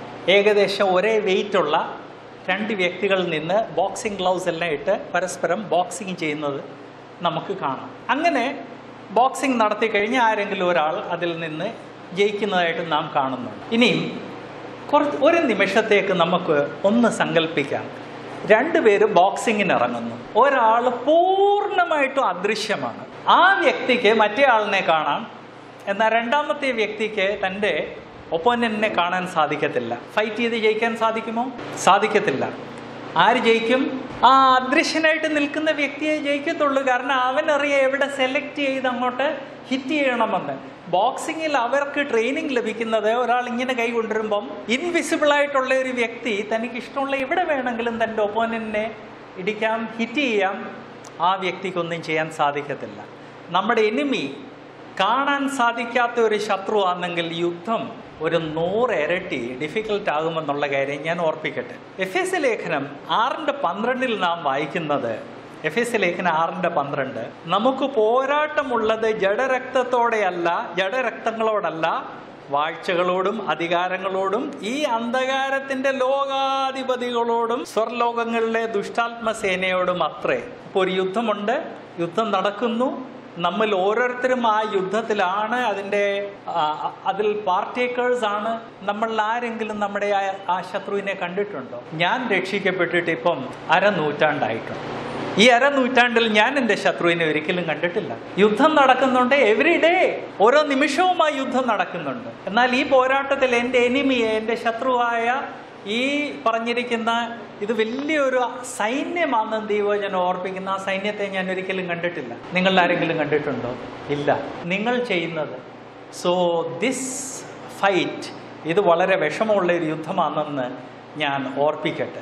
ഏകദേശം ഒരേ വെയിറ്റുള്ള രണ്ട് വ്യക്തികളിൽ നിന്ന് ബോക്സിംഗ് ഗ്ലൗസ് എല്ലാം ഇട്ട് പരസ്പരം ബോക്സിംഗ് ചെയ്യുന്നത് നമുക്ക് കാണാം അങ്ങനെ ബോക്സിംഗ് നടത്തി കഴിഞ്ഞ് ആരെങ്കിലും ഒരാൾ അതിൽ നിന്ന് ജയിക്കുന്നതായിട്ട് നാം കാണുന്നുണ്ട് ഇനിയും കുറച്ച് ഒരു നിമിഷത്തേക്ക് നമുക്ക് ഒന്ന് സങ്കല്പിക്കാം രണ്ടുപേര് ബോക്സിങ്ങിന് ഇറങ്ങുന്നു ഒരാൾ പൂർണ്ണമായിട്ടും അദൃശ്യമാണ് ആ വ്യക്തിക്ക് മറ്റേ ആളിനെ കാണാം എന്നാൽ രണ്ടാമത്തെ വ്യക്തിക്ക് തൻ്റെ ഒപ്പോനന്റിനെ കാണാൻ സാധിക്കത്തില്ല ഫൈറ്റ് ചെയ്ത് ജയിക്കാൻ സാധിക്കുമോ സാധിക്കത്തില്ല ആര് ജയിക്കും ആ അദൃശ്യനായിട്ട് നിൽക്കുന്ന വ്യക്തിയെ ജയിക്കത്തുള്ളൂ കാരണം അവനറിയാം എവിടെ സെലക്ട് ചെയ്ത് അങ്ങോട്ട് ഹിറ്റ് ചെയ്യണമെന്ന് ബോക്സിങ്ങിൽ അവർക്ക് ട്രെയിനിങ് ലഭിക്കുന്നത് ഒരാൾ ഇങ്ങനെ കൈ കൊണ്ടുവരുമ്പം ഇൻവിസിബിൾ ആയിട്ടുള്ള ഒരു വ്യക്തി തനിക്ക് ഇഷ്ടമുള്ള എവിടെ വേണമെങ്കിലും തൻ്റെ ഒപ്പോനന്റിനെ ഇടിക്കാം ഹിറ്റ് ചെയ്യാം ആ വ്യക്തിക്കൊന്നും ചെയ്യാൻ സാധിക്കത്തില്ല നമ്മുടെ എനിമി കാണാൻ സാധിക്കാത്ത ഒരു ശത്രു ആണെങ്കിൽ യുദ്ധം ഒരു നൂറ് ഇരട്ടി ഡിഫിക്കൽട്ട് ആകുമെന്നുള്ള കാര്യം ഞാൻ ഓർപ്പിക്കട്ടെ എഫ് എസ് ലേഖനം ആറിൻ്റെ പന്ത്രണ്ടിൽ നാം വായിക്കുന്നത് എഫ് എസ് ലേഖനം ആറിൻ്റെ പന്ത്രണ്ട് നമുക്ക് പോരാട്ടമുള്ളത് ജഡരക്തത്തോടെയല്ല ജഡരക്തങ്ങളോടല്ല വാഴ്ചകളോടും അധികാരങ്ങളോടും ഈ അന്ധകാരത്തിന്റെ ലോകാധിപതികളോടും സ്വർലോകങ്ങളിലെ ദുഷ്ടാത്മസേനയോടും അത്രേ ഇപ്പോൾ ഒരു യുദ്ധമുണ്ട് യുദ്ധം നടക്കുന്നു നമ്മൾ ഓരോരുത്തരും ആ യുദ്ധത്തിലാണ് അതിൻ്റെ ആ, അതിൽ പാർട്ടേക്കേഴ്സ് ആണ് നമ്മൾ ആരെങ്കിലും നമ്മുടെ ആ ആ ശത്രുവിനെ കണ്ടിട്ടുണ്ടോ ഞാൻ രക്ഷിക്കപ്പെട്ടിട്ട് ഇപ്പം അരനൂറ്റാണ്ടായിട്ടുണ്ട് ഈ അരനൂറ്റാണ്ടിൽ ഞാൻ എൻ്റെ ശത്രുവിനെ ഒരിക്കലും കണ്ടിട്ടില്ല യുദ്ധം നടക്കുന്നുണ്ട് എവറി ഡേ ഓരോ നിമിഷവും ആ യുദ്ധം നടക്കുന്നുണ്ട് എന്നാൽ ഈ പോരാട്ടത്തിൽ എൻ്റെ എനിമിയെ എൻ്റെ ശത്രുവായ ഈ പറഞ്ഞിരിക്കുന്ന ഇത് വലിയൊരു സൈന്യമാണെന്ന് ദൈവജനം ഓർപ്പിക്കുന്ന ആ സൈന്യത്തെ ഞാൻ ഒരിക്കലും കണ്ടിട്ടില്ല നിങ്ങൾ ആരെങ്കിലും കണ്ടിട്ടുണ്ടോ ഇല്ല നിങ്ങൾ ചെയ്യുന്നത് സോ ദിസ് ഫൈറ്റ് ഇത് വളരെ വിഷമമുള്ള ഒരു യുദ്ധമാണെന്ന് ഞാൻ ഓർപ്പിക്കട്ടെ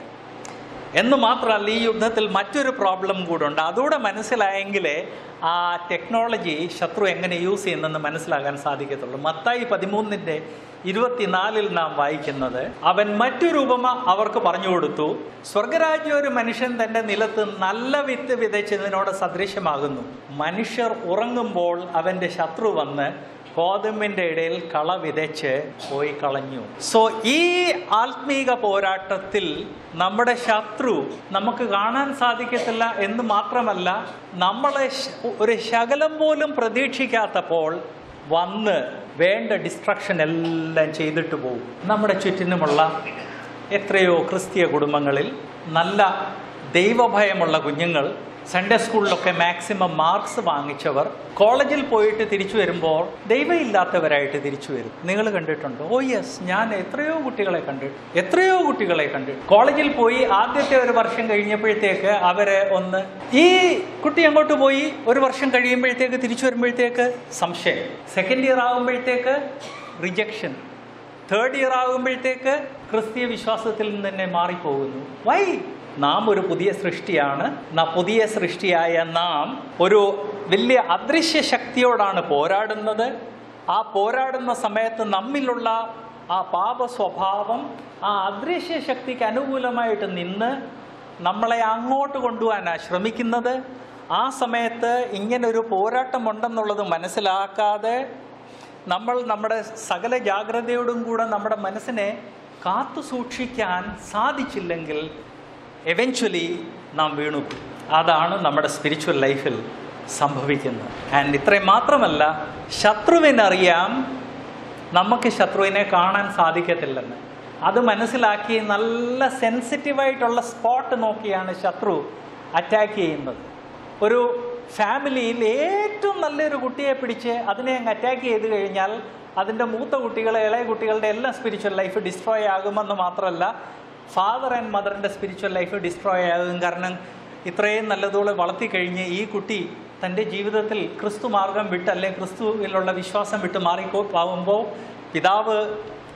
എന്ന് മാത്രമല്ല ഈ യുദ്ധത്തിൽ മറ്റൊരു പ്രോബ്ലം കൂടെ ഉണ്ട് അതുകൂടെ മനസ്സിലായെങ്കിലേ ആ ടെക്നോളജി ശത്രു എങ്ങനെ യൂസ് ചെയ്യുന്നെന്ന് മനസ്സിലാക്കാൻ സാധിക്കത്തുള്ളൂ മത്തായി പതിമൂന്നിൻ്റെ ഇരുപത്തിനാലിൽ നാം വായിക്കുന്നത് അവൻ മറ്റൊരു ഉപമ അവർക്ക് പറഞ്ഞു കൊടുത്തു സ്വർഗരാജ്യം ഒരു മനുഷ്യൻ തൻ്റെ നിലത്ത് നല്ല വിത്ത് വിതച്ചതിനോട് സദൃശ്യമാകുന്നു മനുഷ്യർ ഉറങ്ങുമ്പോൾ അവൻ്റെ ശത്രു വന്ന് ഗോതമ്പിൻ്റെ ഇടയിൽ കള വിതച്ച് പോയി കളഞ്ഞു സോ ഈ ആത്മീക പോരാട്ടത്തിൽ നമ്മുടെ ശത്രു നമുക്ക് കാണാൻ സാധിക്കത്തില്ല എന്ന് മാത്രമല്ല നമ്മളെ ശ- ഒരു ശകലം പോലും പ്രതീക്ഷിക്കാത്തപ്പോൾ വന്ന് വേണ്ട ഡിസ്ട്രക്ഷൻ എല്ലാം ചെയ്തിട്ട് പോകും നമ്മുടെ ചുറ്റിനുമുള്ള എത്രയോ ക്രിസ്തീയ കുടുംബങ്ങളിൽ നല്ല ദൈവഭയമുള്ള കുഞ്ഞുങ്ങൾ സൺഡേ സ്കൂളിലൊക്കെ മാക്സിമം മാർക്സ് വാങ്ങിച്ചവർ കോളേജിൽ പോയിട്ട് തിരിച്ചു വരുമ്പോൾ ദൈവമില്ലാത്തവരായിട്ട് തിരിച്ചു വരും നിങ്ങൾ കണ്ടിട്ടുണ്ടോ ഓ യെസ് ഞാൻ എത്രയോ കുട്ടികളെ കണ്ടിട്ട് എത്രയോ കുട്ടികളെ കണ്ടിട്ട് കോളേജിൽ പോയി ആദ്യത്തെ ഒരു വർഷം കഴിഞ്ഞപ്പോഴത്തേക്ക് അവര് ഒന്ന് ഈ കുട്ടി അങ്ങോട്ട് പോയി ഒരു വർഷം കഴിയുമ്പോഴത്തേക്ക് തിരിച്ചു വരുമ്പോഴത്തേക്ക് സംശയം സെക്കൻഡ് ഇയർ ആകുമ്പോഴത്തേക്ക് റിജക്ഷൻ തേർഡ് ഇയർ ആകുമ്പോഴത്തേക്ക് ക്രിസ്തീയ വിശ്വാസത്തിൽ നിന്ന് തന്നെ മാറിപ്പോകുന്നു വൈ നാം ഒരു പുതിയ സൃഷ്ടിയാണ് ന- പുതിയ സൃഷ്ടിയായ നാം ഒരു വലിയ അദൃശ്യ ശക്തിയോടാണ് പോരാടുന്നത് ആ പോരാടുന്ന സമയത്ത് നമ്മിലുള്ള ആ പാപ സ്വഭാവം ആ അദൃശ്യ ശക്തിക്ക് അനുകൂലമായിട്ട് നിന്ന് നമ്മളെ അങ്ങോട്ട് കൊണ്ടുപോകാനാണ് ശ്രമിക്കുന്നത് ആ സമയത്ത് ഇങ്ങനൊരു പോരാട്ടമുണ്ടെന്നുള്ളത് മനസ്സിലാക്കാതെ നമ്മൾ നമ്മുടെ സകല ജാഗ്രതയോടും കൂടെ നമ്മുടെ മനസ്സിനെ കാത്തു സൂക്ഷിക്കാൻ സാധിച്ചില്ലെങ്കിൽ എവൻച്വലി നാം വീണു പോകും. അതാണ് നമ്മുടെ സ്പിരിച്വൽ ലൈഫിൽ സംഭവിക്കുന്നത് ആൻഡ് ഇത്രയും മാത്രമല്ല ശത്രുവിനറിയാം നമുക്ക് ശത്രുവിനെ കാണാൻ സാധിക്കത്തില്ലെന്ന് അത് മനസ്സിലാക്കി നല്ല സെൻസിറ്റീവായിട്ടുള്ള സ്പോട്ട് നോക്കിയാണ് ശത്രു അറ്റാക്ക് ചെയ്യുന്നത് ഒരു ഫാമിലിയിൽ ഏറ്റവും നല്ലൊരു കുട്ടിയെ പിടിച്ച് അതിനെ അങ്ങ് അറ്റാക്ക് ചെയ്ത് കഴിഞ്ഞാൽ അതിൻ്റെ മൂത്ത കുട്ടികളെ ഇളയ കുട്ടികളുടെ എല്ലാം സ്പിരിച്വൽ ലൈഫ് ഡിസ്ട്രോയ് ആകുമെന്ന് മാത്രമല്ല ഫാദർ ആൻഡ് മദറിൻ്റെ സ്പിരിച്വൽ ലൈഫ് ഡിസ്ട്രോയ് ആകും കാരണം ഇത്രയും നല്ലതുപോലെ വളർത്തിക്കഴിഞ്ഞ് ഈ കുട്ടി തൻ്റെ ജീവിതത്തിൽ ക്രിസ്തു മാർഗം വിട്ട് അല്ലെങ്കിൽ ക്രിസ്തുവിലുള്ള വിശ്വാസം വിട്ട് മാറിക്കോ ആവുമ്പോൾ പിതാവ്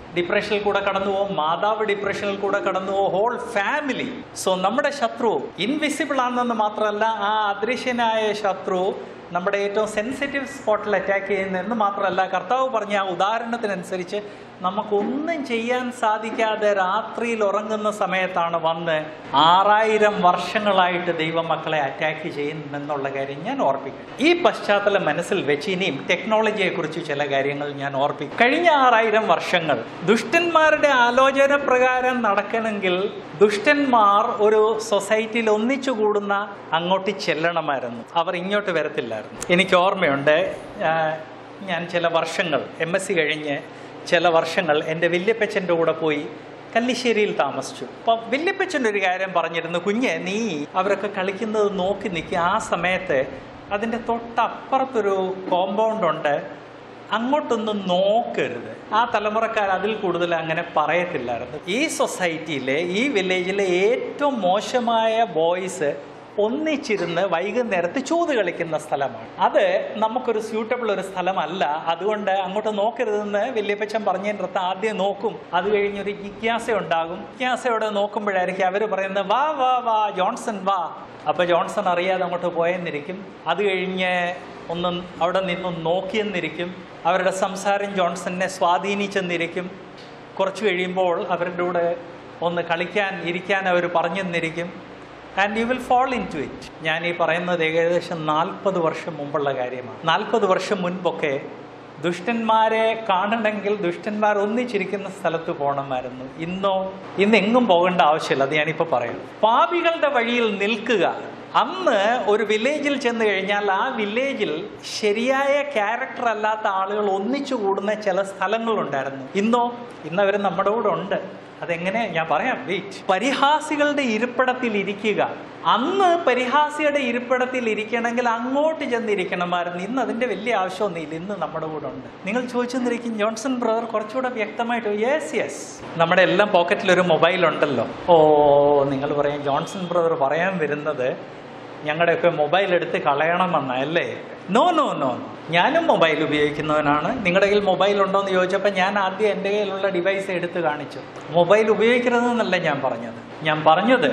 ഡിപ്രഷനിൽ കൂടെ കടന്നു പോകും മാതാവ് ഡിപ്രഷനിൽ കൂടെ കടന്നു പോകും ഹോൾ ഫാമിലി സോ നമ്മുടെ ശത്രു ഇൻവിസിബിൾ ആണെന്ന് മാത്രമല്ല ആ അദൃശ്യനായ ശത്രു നമ്മുടെ ഏറ്റവും സെൻസിറ്റീവ് സ്പോട്ടിൽ അറ്റാക്ക് ചെയ്യുന്നതെന്ന് മാത്രമല്ല കർത്താവ് പറഞ്ഞ ആ ഉദാഹരണത്തിനനുസരിച്ച് നമുക്കൊന്നും ചെയ്യാൻ സാധിക്കാതെ രാത്രിയിൽ ഉറങ്ങുന്ന സമയത്താണ് വന്ന് ആറായിരം വർഷങ്ങളായിട്ട് ദൈവമക്കളെ അറ്റാക്ക് ചെയ്യുന്നെന്നുള്ള കാര്യം ഞാൻ ഓർപ്പിക്കും ഈ പശ്ചാത്തലം മനസ്സിൽ വെച്ച് ഇനിയും ടെക്നോളജിയെക്കുറിച്ച് ചില കാര്യങ്ങൾ ഞാൻ ഓർപ്പിക്കും കഴിഞ്ഞ ആറായിരം വർഷങ്ങൾ ദുഷ്ടന്മാരുടെ ആലോചന പ്രകാരം നടക്കണമെങ്കിൽ ദുഷ്ടന്മാർ ഒരു സൊസൈറ്റിയിൽ ഒന്നിച്ചു കൂടുന്ന അങ്ങോട്ട് ചെല്ലണമായിരുന്നു അവർ ഇങ്ങോട്ട് വരത്തില്ലായിരുന്നു എനിക്ക് ഓർമ്മയുണ്ട് ആ, ഞാൻ ചില വർഷങ്ങൾ എം എസ് സി കഴിഞ്ഞ് ചില വർഷങ്ങൾ എൻ്റെ വല്യപ്പച്ചൻ്റെ കൂടെ പോയി കല്ലിശ്ശേരിയിൽ താമസിച്ചു അപ്പം വല്യപ്പച്ചൻ്റെ ഒരു കാര്യം പറഞ്ഞിരുന്നു കുഞ്ഞ് നീ അവരൊക്കെ കളിക്കുന്നത് നോക്കി നിൽക്കുക ആ സമയത്ത് അതിൻ്റെ തൊട്ടപ്പുറത്തൊരു കോമ്പൗണ്ട് ഉണ്ട് അങ്ങോട്ടൊന്നും നോക്കരുത് ആ തലമുറക്കാർ അതിൽ കൂടുതൽ അങ്ങനെ പറയത്തില്ലായിരുന്നു ഈ സൊസൈറ്റിയിലെ ഈ വില്ലേജിലെ ഏറ്റവും മോശമായ ബോയ്സ് ഒന്നിച്ചിരുന്ന് വൈകുന്നേരത്ത് ചൂത് കളിക്കുന്ന സ്ഥലമാണ് അത് നമുക്കൊരു സ്യൂട്ടബിൾ ഒരു സ്ഥലമല്ല അതുകൊണ്ട് അങ്ങോട്ട് നോക്കരുതെന്ന് വല്യപ്പച്ചൻ പറഞ്ഞതിൻ്റെ അടുത്ത് ആദ്യം നോക്കും അത് കഴിഞ്ഞൊരു ജിജ്ഞാസ ഉണ്ടാകും ജിജ്ഞാസയോടെ നോക്കുമ്പോഴായിരിക്കും അവർ പറയുന്നത് വാ വാ വാ ജോൺസൺ വാ അപ്പോൾ ജോൺസൺ അറിയാതെ അങ്ങോട്ട് പോയെന്നിരിക്കും അത് കഴിഞ്ഞ് ഒന്ന് അവിടെ നിന്ന് നോക്കിയെന്നിരിക്കും അവരുടെ സംസാരം ജോൺസണിനെ സ്വാധീനിച്ചെന്നിരിക്കും കുറച്ച് കഴിയുമ്പോൾ അവരുടെ കൂടെ ഒന്ന് കളിക്കാൻ ഇരിക്കാൻ അവർ പറഞ്ഞെന്നിരിക്കും and you will fall into it ഞാൻ ഈ പറയുന്നത് ഏകദേശം നാൽപ്പത് വർഷം മുമ്പുള്ള കാര്യമാണ് നാൽപ്പത് വർഷം മുൻപൊക്കെ ദുഷ്ടന്മാരെ കാണണമെങ്കിൽ ദുഷ്ടന്മാർ ഒന്നിച്ചിരിക്കുന്ന സ്ഥലത്ത് പോകണമായിരുന്നു ഇന്നോ ഇന്ന് എങ്ങും പോകേണ്ട ആവശ്യമില്ല അത് ഞാനിപ്പോൾ പറയാം പാപികളുടെ വഴിയിൽ നിൽക്കുക അന്ന് ഒരു വില്ലേജിൽ ചെന്ന് കഴിഞ്ഞാൽ ആ വില്ലേജിൽ ശരിയായ ക്യാരക്ടർ അല്ലാത്ത ആളുകൾ ഒന്നിച്ചു കൂടുന്ന ചില സ്ഥലങ്ങളുണ്ടായിരുന്നു ഇന്നോ ഇന്ന് അവർ നമ്മുടെ കൂടെ ഉണ്ട് അതെങ്ങനെ ഞാൻ പറയാം വെയിറ്റ് പരിഹാസികളുടെ ഇരിപ്പിടത്തിൽ ഇരിക്കുക അന്ന് പരിഹാസിയുടെ ഇരിപ്പിടത്തിൽ ഇരിക്കണമെങ്കിൽ അങ്ങോട്ട് ചെന്നിരിക്കണമായിരുന്നു ഇന്ന് അതിൻ്റെ വലിയ ആവശ്യമൊന്നുമില്ല ഇന്ന് നമ്മുടെ കൂടെ ഉണ്ട് നിങ്ങൾ ചോദിച്ചെന്നിരിക്കും ജോൺസൺ ബ്രദർ കുറച്ചുകൂടെ വ്യക്തമായിട്ട് യെസ് യെസ് നമ്മുടെ എല്ലാം പോക്കറ്റിലൊരു മൊബൈൽ ഉണ്ടല്ലോ ഓ നിങ്ങൾ പറയും ജോൺസൺ ബ്രദർ പറയാൻ വരുന്നത് ഞങ്ങളുടെയൊക്കെ മൊബൈൽ എടുത്ത് കളയണമെന്ന അല്ലേ നോ നോ നോ നോ ഞാനും മൊബൈൽ ഉപയോഗിക്കുന്നവനാണ് നിങ്ങളുടെ കയ്യിൽ മൊബൈൽ ഉണ്ടോ എന്ന് ചോദിച്ചപ്പോൾ ഞാൻ ആദ്യം എൻ്റെ കയ്യിലുള്ള ഡിവൈസ് എടുത്ത് കാണിച്ചു മൊബൈൽ ഉപയോഗിക്കരുതെന്നല്ല ഞാൻ പറഞ്ഞത് ഞാൻ പറഞ്ഞത്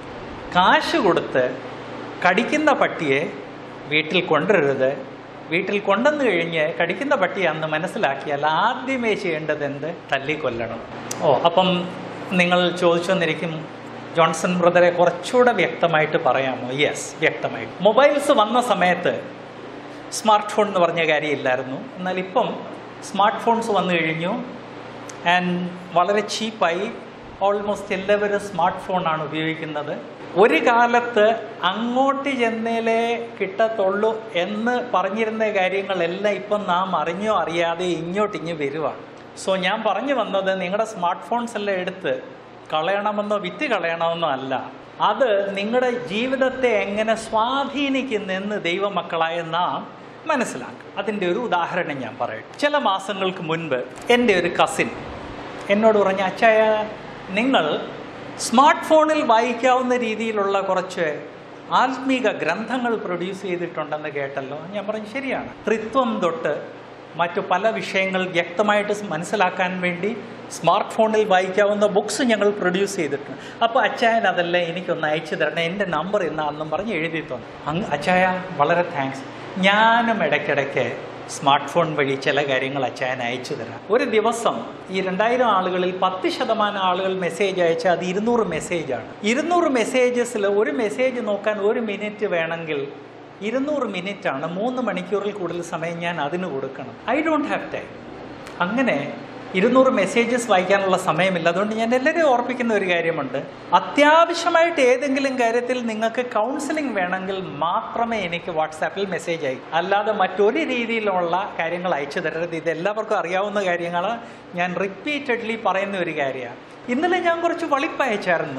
കാശ് കൊടുത്ത് കടിക്കുന്ന പട്ടിയെ വീട്ടിൽ കൊണ്ടുവരരുത് വീട്ടിൽ കൊണ്ടുവന്നു കഴിഞ്ഞ് കടിക്കുന്ന പട്ടിയാണെന്ന് മനസ്സിലാക്കിയാൽ ആദ്യമേ ചെയ്യേണ്ടത് എന്ത് തല്ലിക്കൊല്ലണം ഓ അപ്പം നിങ്ങൾ ചോദിച്ചു വന്നിരിക്കും ജോൺസൺ ബ്രദറെ കുറച്ചുകൂടെ വ്യക്തമായിട്ട് പറയാമോ യെസ് വ്യക്തമായിട്ട് മൊബൈൽസ് വന്ന സമയത്ത് സ്മാർട്ട് ഫോൺ എന്ന് പറഞ്ഞ കാര്യമില്ലായിരുന്നു എന്നാൽ ഇപ്പം സ്മാർട്ട് ഫോൺസ് വന്നു കഴിഞ്ഞു ആൻഡ് വളരെ ചീപ്പായി ഓൾമോസ്റ്റ് എല്ലാവരും സ്മാർട്ട് ഫോണാണ് ഉപയോഗിക്കുന്നത് ഒരു കാലത്ത് അങ്ങോട്ട് ചെന്നേലേ കിട്ടത്തുള്ളൂ എന്ന് പറഞ്ഞിരുന്ന കാര്യങ്ങളെല്ലാം ഇപ്പം നാം അറിഞ്ഞോ അറിയാതെ ഇങ്ങോട്ടിങ്ങ് വരുവാണ് സോ ഞാൻ പറഞ്ഞു വന്നത് നിങ്ങളുടെ സ്മാർട്ട് ഫോൺസ് എല്ലാം എടുത്ത് കളയണമെന്നോ വിറ്റ് കളയണമെന്നോ അല്ല അത് നിങ്ങളുടെ ജീവിതത്തെ എങ്ങനെ സ്വാധീനിക്കുന്നെന്ന് ദൈവമക്കളായ നാം മനസ്സിലാക്കും അതിൻ്റെ ഒരു ഉദാഹരണം ഞാൻ പറയട്ടെ ചില മാസങ്ങൾക്ക് മുൻപ് എൻ്റെ ഒരു കസിൻ എന്നോട് പറഞ്ഞ അച്ചായ നിങ്ങൾ സ്മാർട്ട് ഫോണിൽ വായിക്കാവുന്ന രീതിയിലുള്ള കുറച്ച് ആത്മീക ഗ്രന്ഥങ്ങൾ പ്രൊഡ്യൂസ് ചെയ്തിട്ടുണ്ടെന്ന് കേട്ടല്ലോ ഞാൻ പറഞ്ഞു ശരിയാണ് ത്രിത്വം തൊട്ട് മറ്റു പല വിഷയങ്ങൾ വ്യക്തമായിട്ട് മനസ്സിലാക്കാൻ വേണ്ടി സ്മാർട്ട് ഫോണിൽ വായിക്കാവുന്ന ബുക്സ് ഞങ്ങൾ പ്രൊഡ്യൂസ് ചെയ്തിട്ടുണ്ട് അപ്പോൾ അച്ചായൻ അതെല്ലാം എനിക്കൊന്ന് അയച്ചു തരണം എൻ്റെ നമ്പർ ഇന്നാണെന്നും പറഞ്ഞ് എഴുതി തന്നു അങ്ങ് അച്ചായ വളരെ താങ്ക്സ് ഞാനും ഇടയ്ക്കിടയ്ക്ക് സ്മാർട്ട് ഫോൺ വഴി ചില കാര്യങ്ങൾ അച്ചായൻ അയച്ചു തരാം ഒരു ദിവസം ഈ രണ്ടായിരം ആളുകളിൽ പത്ത് ശതമാനം ആളുകൾ മെസ്സേജ് അയച്ചാൽ അത് ഇരുന്നൂറ് മെസ്സേജാണ് ഇരുന്നൂറ് മെസ്സേജസിൽ ഒരു മെസ്സേജ് നോക്കാൻ ഒരു മിനിറ്റ് വേണമെങ്കിൽ ഇരുന്നൂറ് മിനിറ്റാണ് മൂന്ന് മണിക്കൂറിൽ കൂടുതൽ സമയം ഞാൻ അതിന് കൊടുക്കണം ഐ ഡോണ്ട് ഹാവ് ടൈം അങ്ങനെ ഇരുന്നൂറ് മെസ്സേജസ് വായിക്കാനുള്ള സമയമില്ല അതുകൊണ്ട് ഞാൻ എല്ലാവരെയും ഓർപ്പിക്കുന്ന ഒരു കാര്യമുണ്ട് അത്യാവശ്യമായിട്ട് ഏതെങ്കിലും കാര്യത്തിൽ നിങ്ങൾക്ക് കൗൺസിലിംഗ് വേണമെങ്കിൽ മാത്രമേ എനിക്ക് വാട്സാപ്പിൽ മെസ്സേജ് അയക്കൂ അല്ലാതെ മറ്റൊരു രീതിയിലുള്ള കാര്യങ്ങൾ അയച്ചു തരരുത് ഇത് എല്ലാവർക്കും അറിയാവുന്ന കാര്യങ്ങൾ ഞാൻ റിപ്പീറ്റഡ്ലി പറയുന്ന ഒരു കാര്യമാണ് ഇന്നലെ ഞാൻ കുറച്ച് വളിപ്പ് അയച്ചായിരുന്നു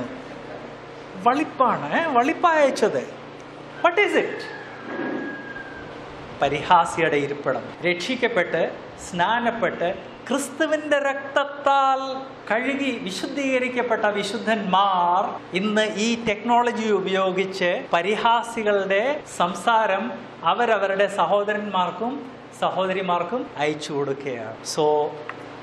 വളിപ്പാണ് വളിപ്പ് അയച്ചത് വാട്ട് ഈസ് ഇറ്റ് പരിഹാസിയുടെ ഇരിപ്പിടം രക്ഷിക്കപ്പെട്ട് സ്നാനപ്പെട്ട് ക്രിസ്തുവിന്റെ രക്തത്താൽ കഴുകി വിശുദ്ധീകരിക്കപ്പെട്ട വിശുദ്ധന്മാർ ഇന്ന് ഈ ടെക്നോളജി ഉപയോഗിച്ച് പരിഹാസികളുടെ സംസാരം അവരവരുടെ സഹോദരന്മാർക്കും സഹോദരിമാർക്കും അയച്ചു കൊടുക്കുകയാണ് സോ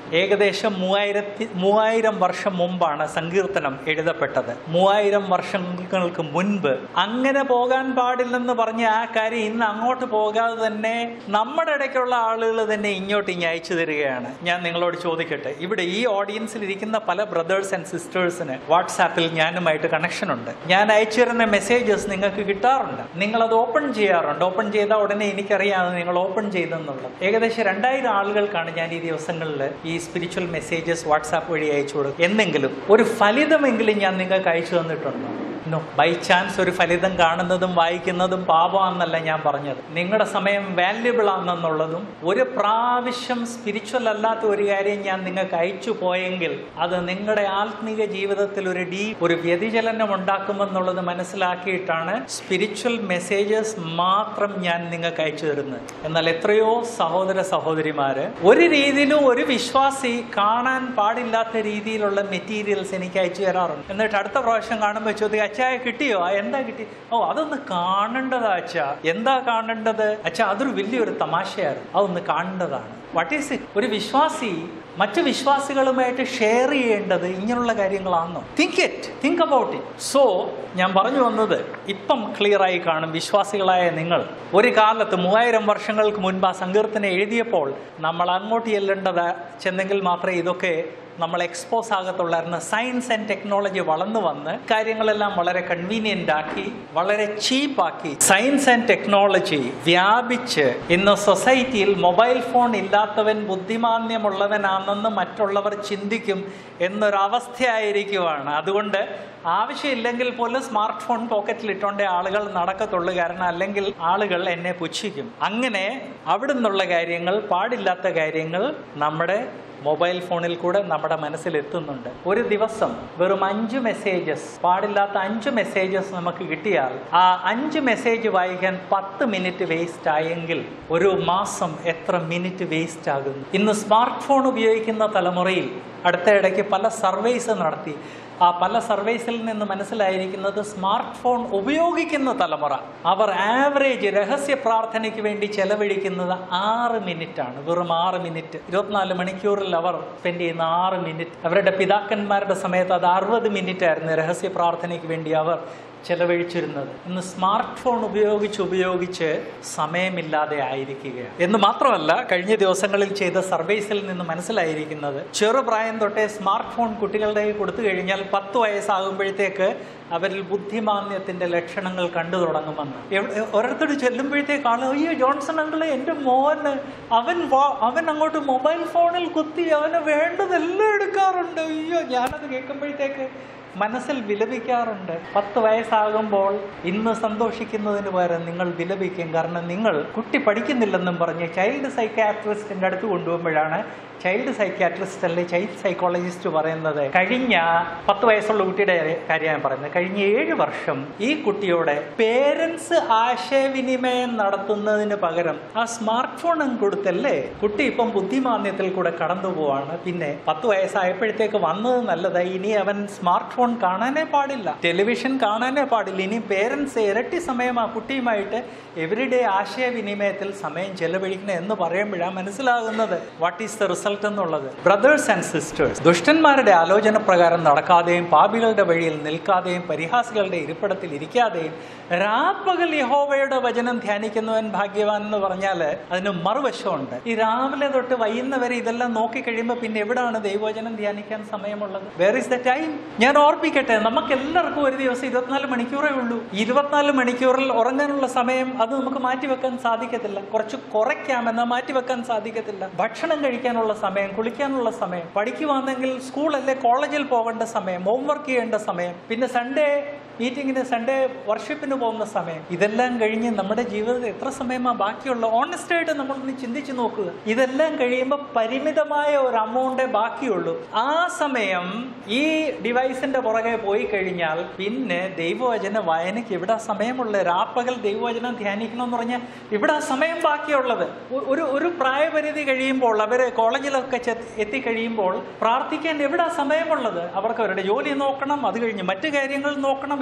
ഏകദേശം മൂവായിരത്തി മൂവായിരം വർഷം മുമ്പാണ് സങ്കീർത്തനം എഴുതപ്പെട്ടത് മൂവായിരം വർഷങ്ങൾക്ക് മുൻപ് അങ്ങനെ പോകാൻ പാടില്ലെന്ന് പറഞ്ഞ ആ കാര്യം ഇന്ന് അങ്ങോട്ട് പോകാതെ തന്നെ നമ്മുടെ ഇടയ്ക്കുള്ള ആളുകൾ തന്നെ ഇങ്ങോട്ട് ഇങ്ങ് അയച്ചു തരികയാണ് ഞാൻ നിങ്ങളോട് ചോദിക്കട്ടെ ഇവിടെ ഈ ഓഡിയൻസിൽ ഇരിക്കുന്ന പല ബ്രദേഴ്സ് ആൻഡ് സിസ്റ്റേഴ്സിന് വാട്സാപ്പിൽ ഞാനുമായിട്ട് കണക്ഷൻ ഉണ്ട് ഞാൻ അയച്ചു തരുന്ന മെസ്സേജസ് നിങ്ങൾക്ക് കിട്ടാറുണ്ട് നിങ്ങൾ അത് ഓപ്പൺ ചെയ്യാറുണ്ട് ഓപ്പൺ ചെയ്താൽ ഉടനെ എനിക്കറിയാം നിങ്ങൾ ഓപ്പൺ ചെയ്തെന്നുള്ളത് ഏകദേശം രണ്ടായിരം ആളുകൾക്കാണ് ഞാൻ ഈ ദിവസങ്ങളിൽ ഈ സ്പിരിച്വൽ മെസ്സേജസ് വാട്സാപ്പ് വഴി അയച്ചു കൊടുക്കും എന്നെങ്കിലും ഒരു ഫലിതമെങ്കിലും ഞാൻ നിങ്ങൾക്ക് അയച്ചു തന്നിട്ടുണ്ടോ നോ ബൈ ചാൻസ് ഒരു ഫലിതം കാണുന്നതും വായിക്കുന്നതും പാപമാണെന്നല്ല ഞാൻ പറഞ്ഞത് നിങ്ങളുടെ സമയം വാല്യുബിൾ ആണെന്നുള്ളതും ഒരു പ്രാവശ്യം സ്പിരിച്വൽ അല്ലാത്ത ഒരു കാര്യം ഞാൻ നിങ്ങൾക്ക് അയച്ചു പോയെങ്കിൽ അത് നിങ്ങളുടെ ആത്മീക ജീവിതത്തിൽ ഒരു ഡീ ഒരു വ്യതിചലനം ഉണ്ടാക്കുമെന്നുള്ളത് മനസ്സിലാക്കിയിട്ടാണ് സ്പിരിച്വൽ മെസ്സേജസ് മാത്രം ഞാൻ നിങ്ങൾക്ക് അയച്ചു തരുന്നത് എന്നാൽ എത്രയോ സഹോദര സഹോദരിമാര് ഒരു രീതിയിലും ഒരു വിശ്വാസി കാണാൻ പാടില്ലാത്ത രീതിയിലുള്ള മെറ്റീരിയൽസ് എനിക്ക് അയച്ചു തരാറുണ്ട് എന്നിട്ട് അടുത്ത പ്രാവശ്യം കാണുമ്പോൾ ചോദിക്കും അച്ഛായ കിട്ടിയോ ആ എന്താ കിട്ടി ഓ അതൊന്ന് കാണേണ്ടതാ അച്ഛാ എന്താ കാണേണ്ടത് അച്ഛാ അതൊരു വലിയൊരു തമാശയായിരുന്നു അതൊന്ന് കാണേണ്ടതാണ് വാട്ട് ഈസ് ഇറ്റ് ഒരു വിശ്വാസി മറ്റു വിശ്വാസികളുമായിട്ട് ഷെയർ ചെയ്യേണ്ടത് ഇങ്ങനെയുള്ള കാര്യങ്ങളാണോ think it think about it so ഞാൻ പറഞ്ഞു വന്നത് ഇപ്പം ക്ലിയർ ആയി കാണും വിശ്വാസികളായ നിങ്ങൾ ഒരു കാലത്ത് മൂവായിരം വർഷങ്ങൾക്ക് മുൻപ് ആ സങ്കീർത്തനം എഴുതിയപ്പോൾ നമ്മൾ അങ്ങോട്ട് ചെല്ലേണ്ടത് ചെന്നെങ്കിൽ മാത്രമേ ഇതൊക്കെ നമ്മൾ എക്സ്പോസ് ആകത്തുള്ളായിരുന്നു സയൻസ് ആൻഡ് ടെക്നോളജി വളർന്നു വന്ന് കാര്യങ്ങളെല്ലാം വളരെ കൺവീനിയൻ്റ് ആക്കി വളരെ ചീപ്പാക്കി സയൻസ് ആൻഡ് ടെക്നോളജി വ്യാപിച്ച് ഇന്ന് സൊസൈറ്റിയിൽ മൊബൈൽ ഫോൺ ഇല്ലാത്തവൻ ബുദ്ധിമാന്യമുള്ളവനാണെന്ന് മറ്റുള്ളവർ ചിന്തിക്കും എന്നൊരവസ്ഥയായിരിക്കുവാണ് അതുകൊണ്ട് ആവശ്യമില്ലെങ്കിൽ പോലും സ്മാർട്ട് ഫോൺ പോക്കറ്റിൽ ഇട്ടോണ്ടേ ആളുകൾ നടക്കത്തുള്ളൂ കാരണം അല്ലെങ്കിൽ ആളുകൾ എന്നെ പുച്ഛിക്കും അങ്ങനെ അവിടെ നിന്നുള്ള കാര്യങ്ങൾ പാടില്ലാത്ത കാര്യങ്ങൾ നമ്മുടെ മൊബൈൽ ഫോണിൽ കൂടെ നമ്മുടെ മനസ്സിൽ എത്തുന്നുണ്ട് ഒരു ദിവസം വെറും അഞ്ച് മെസ്സേജസ് പാടില്ലാത്ത അഞ്ച് മെസ്സേജസ് നമുക്ക് കിട്ടിയാൽ ആ അഞ്ച് മെസ്സേജ് വായിക്കാൻ പത്ത് മിനിറ്റ് വേസ്റ്റ് ആയെങ്കിൽ ഒരു മാസം എത്ര മിനിറ്റ് വേസ്റ്റ് ആകുന്നു ഇന്ന് സ്മാർട്ട് ഫോൺ ഉപയോഗിക്കുന്ന തലമുറയിൽ അടുത്ത ഇടയ്ക്ക് പല സർവേസ് നടത്തി ആ പല സർവേസിൽ നിന്ന് മനസ്സിലായിരിക്കുന്നത് സ്മാർട്ട് ഫോൺ ഉപയോഗിക്കുന്ന തലമുറ അവർ ആവറേജ് രഹസ്യ പ്രാർത്ഥനയ്ക്ക് വേണ്ടി ചെലവഴിക്കുന്നത് ആറ് മിനിറ്റ് ആണ് വെറും ആറ് മിനിറ്റ് ഇരുപത്തിനാല് മണിക്കൂറിൽ അവർ സ്പെൻഡ് ചെയ്യുന്ന ആറ് മിനിറ്റ് അവരുടെ പിതാക്കന്മാരുടെ സമയത്ത് അത് അറുപത് മിനിറ്റ് ആയിരുന്നു രഹസ്യ പ്രാർത്ഥനയ്ക്ക് വേണ്ടി അവർ ചെലവഴിച്ചിരുന്നത് ഇന്ന് സ്മാർട്ട് ഫോൺ ഉപയോഗിച്ച് ഉപയോഗിച്ച് സമയമില്ലാതെ ആയിരിക്കുകയാണ് എന്ന് മാത്രമല്ല കഴിഞ്ഞ ദിവസങ്ങളിൽ ചെയ്ത സർവേസിൽ നിന്ന് മനസ്സിലായിരിക്കുന്നത് ചെറുപ്രായം തൊട്ടേ സ്മാർട്ട് ഫോൺ കുട്ടികളുടെ കയ്യിൽ കൊടുത്തു കഴിഞ്ഞാൽ പത്ത് വയസ്സാകുമ്പോഴത്തേക്ക് അവരിൽ ബുദ്ധിമാന്യത്തിന്റെ ലക്ഷണങ്ങൾ കണ്ടു തുടങ്ങുമെന്ന് എവിടെ- ഒരിടത്തോട് ചെല്ലുമ്പോഴത്തേക്കാണ് അയ്യോ ജോൺസൺ അങ്കിളെ എൻ്റെ മോന് അവൻ വാ- അവൻ അങ്ങോട്ട് മൊബൈൽ ഫോണിൽ കുത്തി അവന് വേണ്ടതെല്ലാം എടുക്കാറുണ്ട് അയ്യോ ഞാനത് കേൾക്കുമ്പോഴത്തേക്ക് മനസ്സിൽ വിലപിക്കാറുണ്ട് പത്ത് വയസ്സാകുമ്പോൾ ഇന്ന് സന്തോഷിക്കുന്നതിന് പകരം നിങ്ങൾ വിലപിക്കും കാരണം നിങ്ങൾ കുട്ടി പഠിക്കുന്നില്ലെന്നും പറഞ്ഞ് ചൈൽഡ് സൈക്കാട്രിസ്റ്റിന്റെ അടുത്ത് കൊണ്ടുപോകുമ്പോഴാണ് ചൈൽഡ് സൈക്കാട്രിസ്റ്റ് അല്ലെ ചൈൽഡ് സൈക്കോളജിസ്റ്റ് പറയുന്നത് കഴിഞ്ഞ പത്ത് വയസ്സുള്ള കുട്ടിയുടെ കാര്യം ഞാൻ പറയുന്നത് കഴിഞ്ഞ ഏഴ് വർഷം ഈ കുട്ടിയോടെ പേരൻസ് ആശയവിനിമയം നടത്തുന്നതിന് പകരം ആ സ്മാർട്ട് ഫോൺ അങ്ങ് കൊടുത്തല്ലേ കുട്ടി ഇപ്പം ബുദ്ധിമാന്യത്തിൽ കൂടെ കടന്നു പോവാണ് പിന്നെ പത്ത് വയസ്സായപ്പോഴത്തേക്ക് വന്നത് നല്ലതായി ഇനി അവൻ സ്മാർട്ട് ഫോൺ കാണാനേ പാടില്ല ടെലിവിഷൻ കാണാനേ പാടില്ല ഇനി പേരൻസ് ഇരട്ടി സമയം ആ കുട്ടിയുമായിട്ട് എവറിഡേ ആശയവിനിമയത്തിൽ സമയം ചെലവഴിക്കണം എന്ന് പറയുമ്പോഴാണ് മനസ്സിലാകുന്നത് വാട്ട് ഈസ് ദ റിസൾട്ട് എന്നുള്ളത് ബ്രദേഴ്സ് ആൻഡ് സിസ്റ്റേഴ്സ് ദുഷ്ടന്മാരുടെ ആലോചന പ്രകാരം നടക്കാതെയും പാപികളുടെ വഴിയിൽ നിൽക്കാതെയും പരിഹാസികളുടെ ഇരിപ്പിടത്തിൽ ഇരിക്കാതെയും രാപ്പകൽ യഹോവയുടെ വചനം ധ്യാനിക്കുന്നവൻ ഭാഗ്യവാൻ എന്ന് പറഞ്ഞാൽ അതിന് മറുവശമുണ്ട് ഈ രാവിലെ തൊട്ട് വൈകുന്നവരെ ഇതെല്ലാം നോക്കി കഴിയുമ്പോൾ പിന്നെ എവിടാണ് ദൈവവചനം ധ്യാനിക്കാൻ സമയമുള്ളത് വേർ ഇസ് ദ ടൈം ഞാൻ ഓർപ്പിക്കട്ടെ നമുക്ക് എല്ലാവർക്കും ഒരു ദിവസം ഇരുപത്തിനാല് മണിക്കൂറേ ഉള്ളൂ ഇരുപത്തിനാല് മണിക്കൂറിൽ ഉറങ്ങാനുള്ള സമയം അത് നമുക്ക് മാറ്റിവെക്കാൻ സാധിക്കത്തില്ല കുറച്ച് കുറയ്ക്കാമെന്ന് മാറ്റിവെക്കാൻ സാധിക്കത്തില്ല ഭക്ഷണം കഴിക്കാനുള്ള സമയം കുളിക്കാനുള്ള സമയം പഠിക്കുവാണെങ്കിൽ സ്കൂളല്ലേ കോളേജിൽ പോകേണ്ട സമയം ഹോംവർക്ക് ചെയ്യേണ്ട സമയം പിന്നെ സൺഡേ മീറ്റിങ്ങിന് സൺഡേ വർഷിപ്പിന് പോകുന്ന സമയം ഇതെല്ലാം കഴിഞ്ഞ് നമ്മുടെ ജീവിതത്തിൽ എത്ര സമയമാണ് ബാക്കിയുള്ള ഓണസ്റ്റ് ആയിട്ട് നമ്മളൊന്ന് ചിന്തിച്ചു നോക്കുക ഇതെല്ലാം കഴിയുമ്പോൾ പരിമിതമായ ഒരു അമൗണ്ടേ ബാക്കിയുള്ളൂ ആ സമയം ഈ ഡിവൈസിന്റെ പുറകെ പോയി കഴിഞ്ഞാൽ പിന്നെ ദൈവവചന വായനയ്ക്ക് ഇവിടെ സമയമുള്ള രാപ്പകൽ ദൈവവചനം ധ്യാനിക്കണം എന്ന് പറഞ്ഞാൽ ഇവിടെ സമയം ബാക്കിയുള്ളത് ഒ- ഒരു ഒരു പ്രായപരിധി കഴിയുമ്പോൾ അവര് കോളേജിലൊക്കെ ചെ- എത്തിക്കഴിയുമ്പോൾ പ്രാർത്ഥിക്കാൻ എവിടെ സമയമുള്ളത് അവർക്ക് അവരുടെ ജോലി നോക്കണം അത് കഴിഞ്ഞ് മറ്റു കാര്യങ്ങൾ നോക്കണം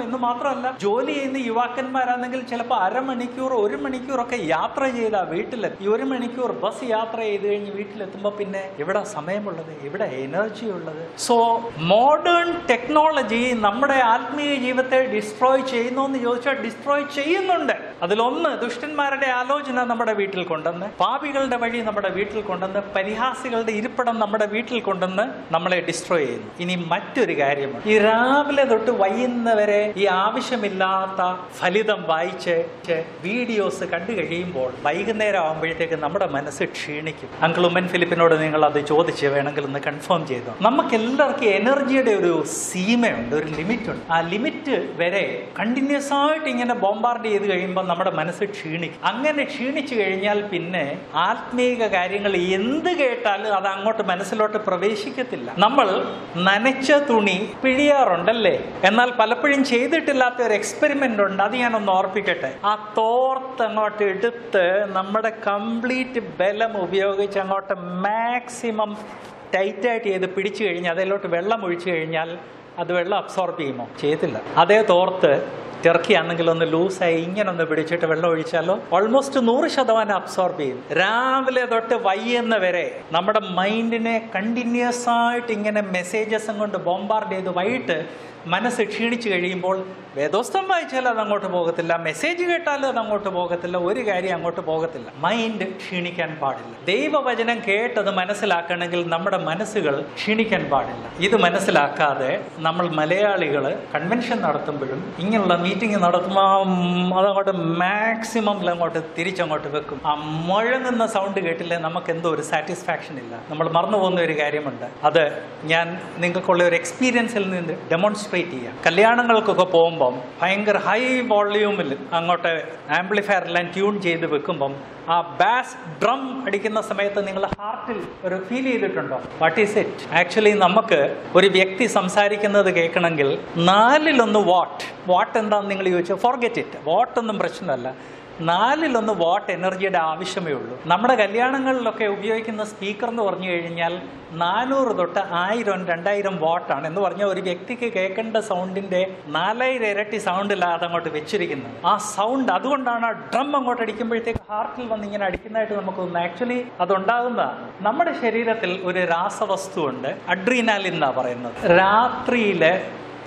എന്ന് മാത്രമല്ല ജോലി ചെയ്യുന്ന യുവാക്കന്മാരാണെങ്കിൽ ചിലപ്പോൾ അരമണിക്കൂർ ഒരു മണിക്കൂറൊക്കെ യാത്ര ചെയ്താ വീട്ടിലെത്തി ഈ ഒരു മണിക്കൂർ ബസ് യാത്ര ചെയ്ത് കഴിഞ്ഞ് വീട്ടിലെത്തുമ്പോൾ പിന്നെ എവിടെ സമയമുള്ളത് എവിടെ എനർജി ഉള്ളത് സോ മോഡേൺ ടെക്നോളജി നമ്മുടെ ആത്മീയ ജീവിതത്തെ ഡിസ്ട്രോയ് ചെയ്യുന്നു എന്ന് ചോദിച്ചാൽ ഡിസ്ട്രോയ് ചെയ്യുന്നുണ്ട് അതിലൊന്ന് ദുഷ്ടന്മാരുടെ ആലോചന നമ്മുടെ വീട്ടിൽ കൊണ്ടുവന്ന് പാപികളുടെ വഴി നമ്മുടെ വീട്ടിൽ കൊണ്ടുവന്ന് പരിഹാസികളുടെ ഇരിപ്പിടം നമ്മുടെ വീട്ടിൽ കൊണ്ടുവന്ന് നമ്മളെ ഡിസ്ട്രോയ് ചെയ്യുന്നു ഇനി മറ്റൊരു കാര്യമുണ്ട് ഈ രാവിലെ തൊട്ട് വൈകുന്നവരെ ഈ ആവശ്യമില്ലാത്ത ഫലിതം വായിച്ച് വീഡിയോസ് കണ്ടു കഴിയുമ്പോൾ വൈകുന്നേരം ആകുമ്പോഴത്തേക്ക് നമ്മുടെ മനസ്സ് ക്ഷീണിക്കും അങ്കിൾ ഉമ്മൻ ഫിലിപ്പിനോട് നിങ്ങൾ അത് ചോദിച്ച് വേണമെങ്കിൽ ഒന്ന് കൺഫേം ചെയ്തു നമുക്ക് എല്ലാവർക്കും എനർജിയുടെ ഒരു സീമയുണ്ട് ഒരു ലിമിറ്റ് ഉണ്ട് ആ ലിമിറ്റ് വരെ കണ്ടിന്യൂസ് ആയിട്ട് ഇങ്ങനെ ബോംബാർഡ് ചെയ്ത് കഴിയുമ്പോൾ നമ്മുടെ മനസ്സ് ക്ഷീണിക്കും അങ്ങനെ ക്ഷീണിച്ചു കഴിഞ്ഞാൽ പിന്നെ ആത്മീക കാര്യങ്ങൾ എന്ത് കേട്ടാലും അത് അങ്ങോട്ട് മനസ്സിലോട്ട് പ്രവേശിക്കത്തില്ല നമ്മൾ നനച്ച തുണി പിഴിയാറുണ്ടല്ലേ എന്നാൽ പലപ്പോഴും ചെയ്തിട്ടില്ലാത്ത ഒരു എക്സ്പെരിമെന്റ് ഉണ്ട് അത് ഞാനൊന്ന് ഓർപ്പിക്കട്ടെ ആ തോർത്ത് അങ്ങോട്ട് എടുത്ത് നമ്മുടെ കംപ്ലീറ്റ് ബലം ഉപയോഗിച്ച് അങ്ങോട്ട് മാക്സിമം ടൈറ്റായിട്ട് ചെയ്ത് പിടിച്ചു കഴിഞ്ഞാൽ അതിലോട്ട് വെള്ളം ഒഴിച്ചു കഴിഞ്ഞാൽ അത് വെള്ളം അബ്സോർബ് ചെയ്യുമോ ചെയ്യത്തില്ല അതേ തോർത്ത് ടെർക്കി ആണെങ്കിൽ ഒന്ന് ലൂസായി ഇങ്ങനെ ഒന്ന് പിടിച്ചിട്ട് വെള്ളം ഒഴിച്ചാലോ ഓൾമോസ്റ്റ് നൂറ് ശതമാനം അബ്സോർബ് ചെയ്യും രാവിലെ തൊട്ട് വൈകുന്ന വരെ നമ്മുടെ മൈൻഡിനെ കണ്ടിന്യൂസ് ആയിട്ട് ഇങ്ങനെ മെസ്സേജസ് കൊണ്ട് ബോംബാർഡ് ചെയ്ത് വൈകിട്ട് മനസ്സ് ക്ഷീണിച്ചു കഴിയുമ്പോൾ വേദോസ്തം വായിച്ചാൽ അത് അങ്ങോട്ട് പോകത്തില്ല മെസ്സേജ് കേട്ടാലും അത് അങ്ങോട്ട് പോകത്തില്ല ഒരു കാര്യം അങ്ങോട്ട് പോകത്തില്ല മൈൻഡ് ക്ഷീണിക്കാൻ പാടില്ല ദൈവവചനം കേട്ടത് മനസ്സിലാക്കണമെങ്കിൽ നമ്മുടെ മനസ്സുകൾ ക്ഷീണിക്കാൻ പാടില്ല ഇത് മനസ്സിലാക്കാതെ നമ്മൾ മലയാളികൾ കൺവെൻഷൻ നടത്തുമ്പോഴും ഇങ്ങനെയുള്ള മീറ്റിംഗ് നടത്തുമ്പോൾ അതങ്ങോട്ട് മാക്സിമം അങ്ങോട്ട് തിരിച്ചങ്ങോട്ട് വെക്കും ആ മുഴങ്ങുന്ന സൗണ്ട് കേട്ടില്ലേ നമുക്ക് എന്തോ ഒരു സാറ്റിസ്ഫാക്ഷൻ ഇല്ല നമ്മൾ മറന്നു പോകുന്ന ഒരു കാര്യമുണ്ട് അത് ഞാൻ നിങ്ങൾക്കുള്ള ഒരു എക്സ്പീരിയൻസിൽ നിന്ന് ഡെമോൺസ്ട്രേറ്റ് ചെയ്യാം കല്യാണങ്ങൾക്കൊക്കെ പോകുമ്പം ഭയങ്കര ഹൈ വോള്യൂമിൽ അങ്ങോട്ട് ആംപ്ലിഫയറെല്ലാം ട്യൂൺ ചെയ്ത് വെക്കുമ്പം ആ ബാസ് ഡ്രം അടിക്കുന്ന സമയത്ത് നിങ്ങൾ ഹാർട്ടിൽ ഒരു ഫീൽ ചെയ്തിട്ടുണ്ടോ വാട്ട് ഈസ് ഇറ്റ് ആക്ച്വലി നമുക്ക് ഒരു വ്യക്തി സംസാരിക്കുന്നത് കേൾക്കണമെങ്കിൽ നാലിലൊന്ന് വാട്ട് വാട്ട് എന്താണെന്ന് നിങ്ങൾ ചോദിച്ചാൽ ഫോർഗെറ്റ് ഇറ്റ് വാട്ട് ഒന്നും പ്രശ്നമല്ല നാലിലൊന്ന് വാട്ട് എനർജിയുടെ ആവശ്യമേ ഉള്ളൂ നമ്മുടെ കല്യാണങ്ങളിലൊക്കെ ഉപയോഗിക്കുന്ന സ്പീക്കർ എന്ന് പറഞ്ഞു കഴിഞ്ഞാൽ നാനൂറ് തൊട്ട് ആയിരം രണ്ടായിരം വാട്ടാണ് എന്ന് പറഞ്ഞാൽ ഒരു വ്യക്തിക്ക് കേൾക്കേണ്ട സൗണ്ടിന്റെ നാലായിരം ഇരട്ടി സൗണ്ടിലാണ് അങ്ങോട്ട് വെച്ചിരിക്കുന്നത് ആ സൗണ്ട് അതുകൊണ്ടാണ് ആ ഡ്രം അങ്ങോട്ട് അടിക്കുമ്പോഴത്തേക്ക് ഹാർട്ടിൽ വന്ന് ഇങ്ങനെ അടിക്കുന്നതായിട്ട് നമുക്ക് തോന്നുന്നു ആക്ച്വലി അതുണ്ടാകുന്ന നമ്മുടെ ശരീരത്തിൽ ഒരു രാസവസ്തു ഉണ്ട് അഡ്രീനാലിൻ എന്നാ പറയുന്നത് രാത്രിയില്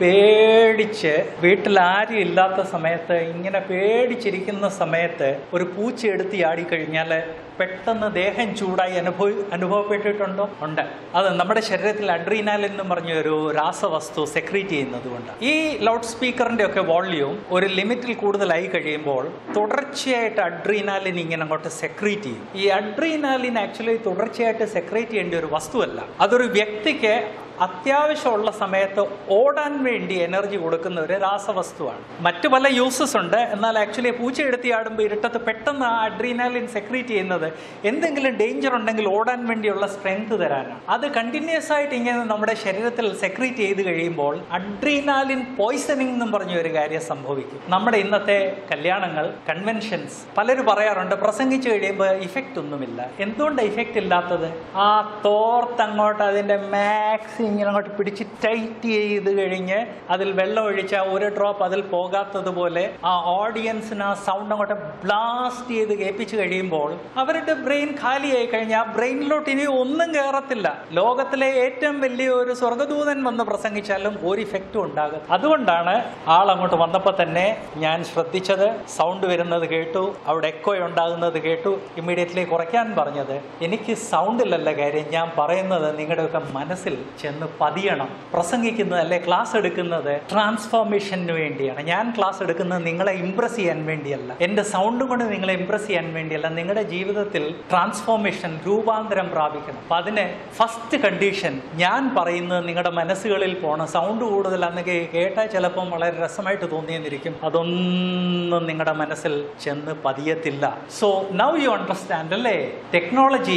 പേടിച്ച് വീട്ടിൽ ആരും ഇല്ലാത്ത സമയത്ത് ഇങ്ങനെ പേടിച്ചിരിക്കുന്ന സമയത്ത് ഒരു പൂച്ച എടുത്ത് ചാടിക്കഴിഞ്ഞാൽ പെട്ടെന്ന് ദേഹം ചൂടായി അനുഭവ അനുഭവപ്പെട്ടിട്ടുണ്ടോ ഉണ്ട് അത് നമ്മുടെ ശരീരത്തിൽ അഡ്രീനാലിൻ എന്ന് പറഞ്ഞ ഒരു രാസവസ്തു സെക്രീറ്റ് ചെയ്യുന്നത് കൊണ്ട് ഈ ലൗഡ് സ്പീക്കറിന്റെ ഒക്കെ വോള്യൂം ഒരു ലിമിറ്റിൽ കൂടുതലായി കഴിയുമ്പോൾ തുടർച്ചയായിട്ട് അഡ്രീനാലിൻ ഇങ്ങനെ അങ്ങോട്ട് സെക്രീറ്റ് ചെയ്യും ഈ അഡ്രീനാലിൻ ആക്ച്വലി തുടർച്ചയായിട്ട് സെക്രീറ്റ് ചെയ്യേണ്ട ഒരു വസ്തുവല്ല അതൊരു വ്യക്തിക്ക് അത്യാവശ്യമുള്ള സമയത്ത് ഓടാൻ വേണ്ടി എനർജി കൊടുക്കുന്ന ഒരു രാസവസ്തുവാണ് മറ്റു പല യൂസസ് ഉണ്ട് എന്നാൽ ആക്ച്വലി പൂച്ച എടുത്ത് ആടുമ്പോൾ ഇരുട്ടത്ത് പെട്ടെന്ന് ആ അഡ്രീനാലിൻ സെക്രീറ്റ് ചെയ്യുന്നത് എന്തെങ്കിലും ഡേഞ്ചർ ഉണ്ടെങ്കിൽ ഓടാൻ വേണ്ടിയുള്ള സ്ട്രെങ്ത് തരാനാണ് അത് കണ്ടിന്യൂസ് ആയിട്ട് ഇങ്ങനെ നമ്മുടെ ശരീരത്തിൽ സെക്രീറ്റ് ചെയ്ത് കഴിയുമ്പോൾ അഡ്രീനാലിൻ പോയ്സണിംഗ് എന്നും പറഞ്ഞ ഒരു കാര്യം സംഭവിക്കും നമ്മുടെ ഇന്നത്തെ കല്യാണങ്ങൾ കൺവെൻഷൻസ് പലരും പറയാറുണ്ട് പ്രസംഗിച്ചു കഴിയുമ്പോൾ ഇഫക്റ്റ് ഒന്നുമില്ല എന്തുകൊണ്ടാണ് ഇഫക്റ്റ് ഇല്ലാത്തത് ആ തോർത്തങ്ങോട്ട് അതിൻ്റെ മാക്സ് ഇങ്ങനെ അങ്ങോട്ട് പിടിച്ച് ടൈറ്റ് ചെയ്ത് കഴിഞ്ഞ് അതിൽ വെള്ളം ഒഴിച്ച ഒരു ഡ്രോപ്പ് അതിൽ പോകാത്തതുപോലെ ആ ഓഡിയൻസിന് ആ സൗണ്ട് അങ്ങോട്ട് ബ്ലാസ്റ്റ് ചെയ്ത് കേൾപ്പിച്ച് കഴിയുമ്പോൾ അവരുടെ ബ്രെയിൻ ഖാലിയായി കഴിഞ്ഞാൽ ആ ബ്രെയിനിലോട്ട് ഇനി ഒന്നും കയറത്തില്ല ലോകത്തിലെ ഏറ്റവും വലിയ ഒരു സ്വർഗദൂതൻ വന്ന് പ്രസംഗിച്ചാലും ഒരു ഇഫക്റ്റും ഉണ്ടാകും അതുകൊണ്ടാണ് ആൾ അങ്ങോട്ട് വന്നപ്പോൾ തന്നെ ഞാൻ ശ്രദ്ധിച്ചത് സൗണ്ട് വരുന്നത് കേട്ടു അവിടെ എക്കോ ഉണ്ടാകുന്നത് കേട്ടു ഇമ്മീഡിയറ്റ്ലി കുറയ്ക്കാൻ പറഞ്ഞത് എനിക്ക് സൗണ്ടിലല്ല കാര്യം ഞാൻ പറയുന്നത് നിങ്ങളുടെയൊക്കെ മനസ്സിൽ ചെന്ന് പതിയണം പ്രസംഗിക്കുന്നത് അല്ലെ ക്ലാസ് എടുക്കുന്നത് ട്രാൻസ്ഫോർമേഷന് വേണ്ടിയാണ് ഞാൻ ക്ലാസ് എടുക്കുന്നത് നിങ്ങളെ ഇംപ്രസ് ചെയ്യാൻ വേണ്ടിയല്ല എൻ്റെ സൗണ്ട് കൊണ്ട് നിങ്ങളെ ഇംപ്രസ് ചെയ്യാൻ വേണ്ടിയല്ല നിങ്ങളുടെ ജീവിതത്തിൽ ട്രാൻസ്ഫോർമേഷൻ രൂപാന്തരം പ്രാപിക്കണം അപ്പം അതിന് ഫസ്റ്റ് കണ്ടീഷൻ ഞാൻ പറയുന്നത് നിങ്ങളുടെ മനസ്സുകളിൽ പോകണം സൗണ്ട് കൂടുതലാന്ന് കേ- കേട്ടാൽ ചിലപ്പം വളരെ രസമായിട്ട് തോന്നിയെന്നിരിക്കും അതൊന്നും നിങ്ങളുടെ മനസ്സിൽ ചെന്ന് പതിയത്തില്ല സോ നൗ യു അണ്ടർസ്റ്റാൻഡ് അല്ലേ ടെക്നോളജി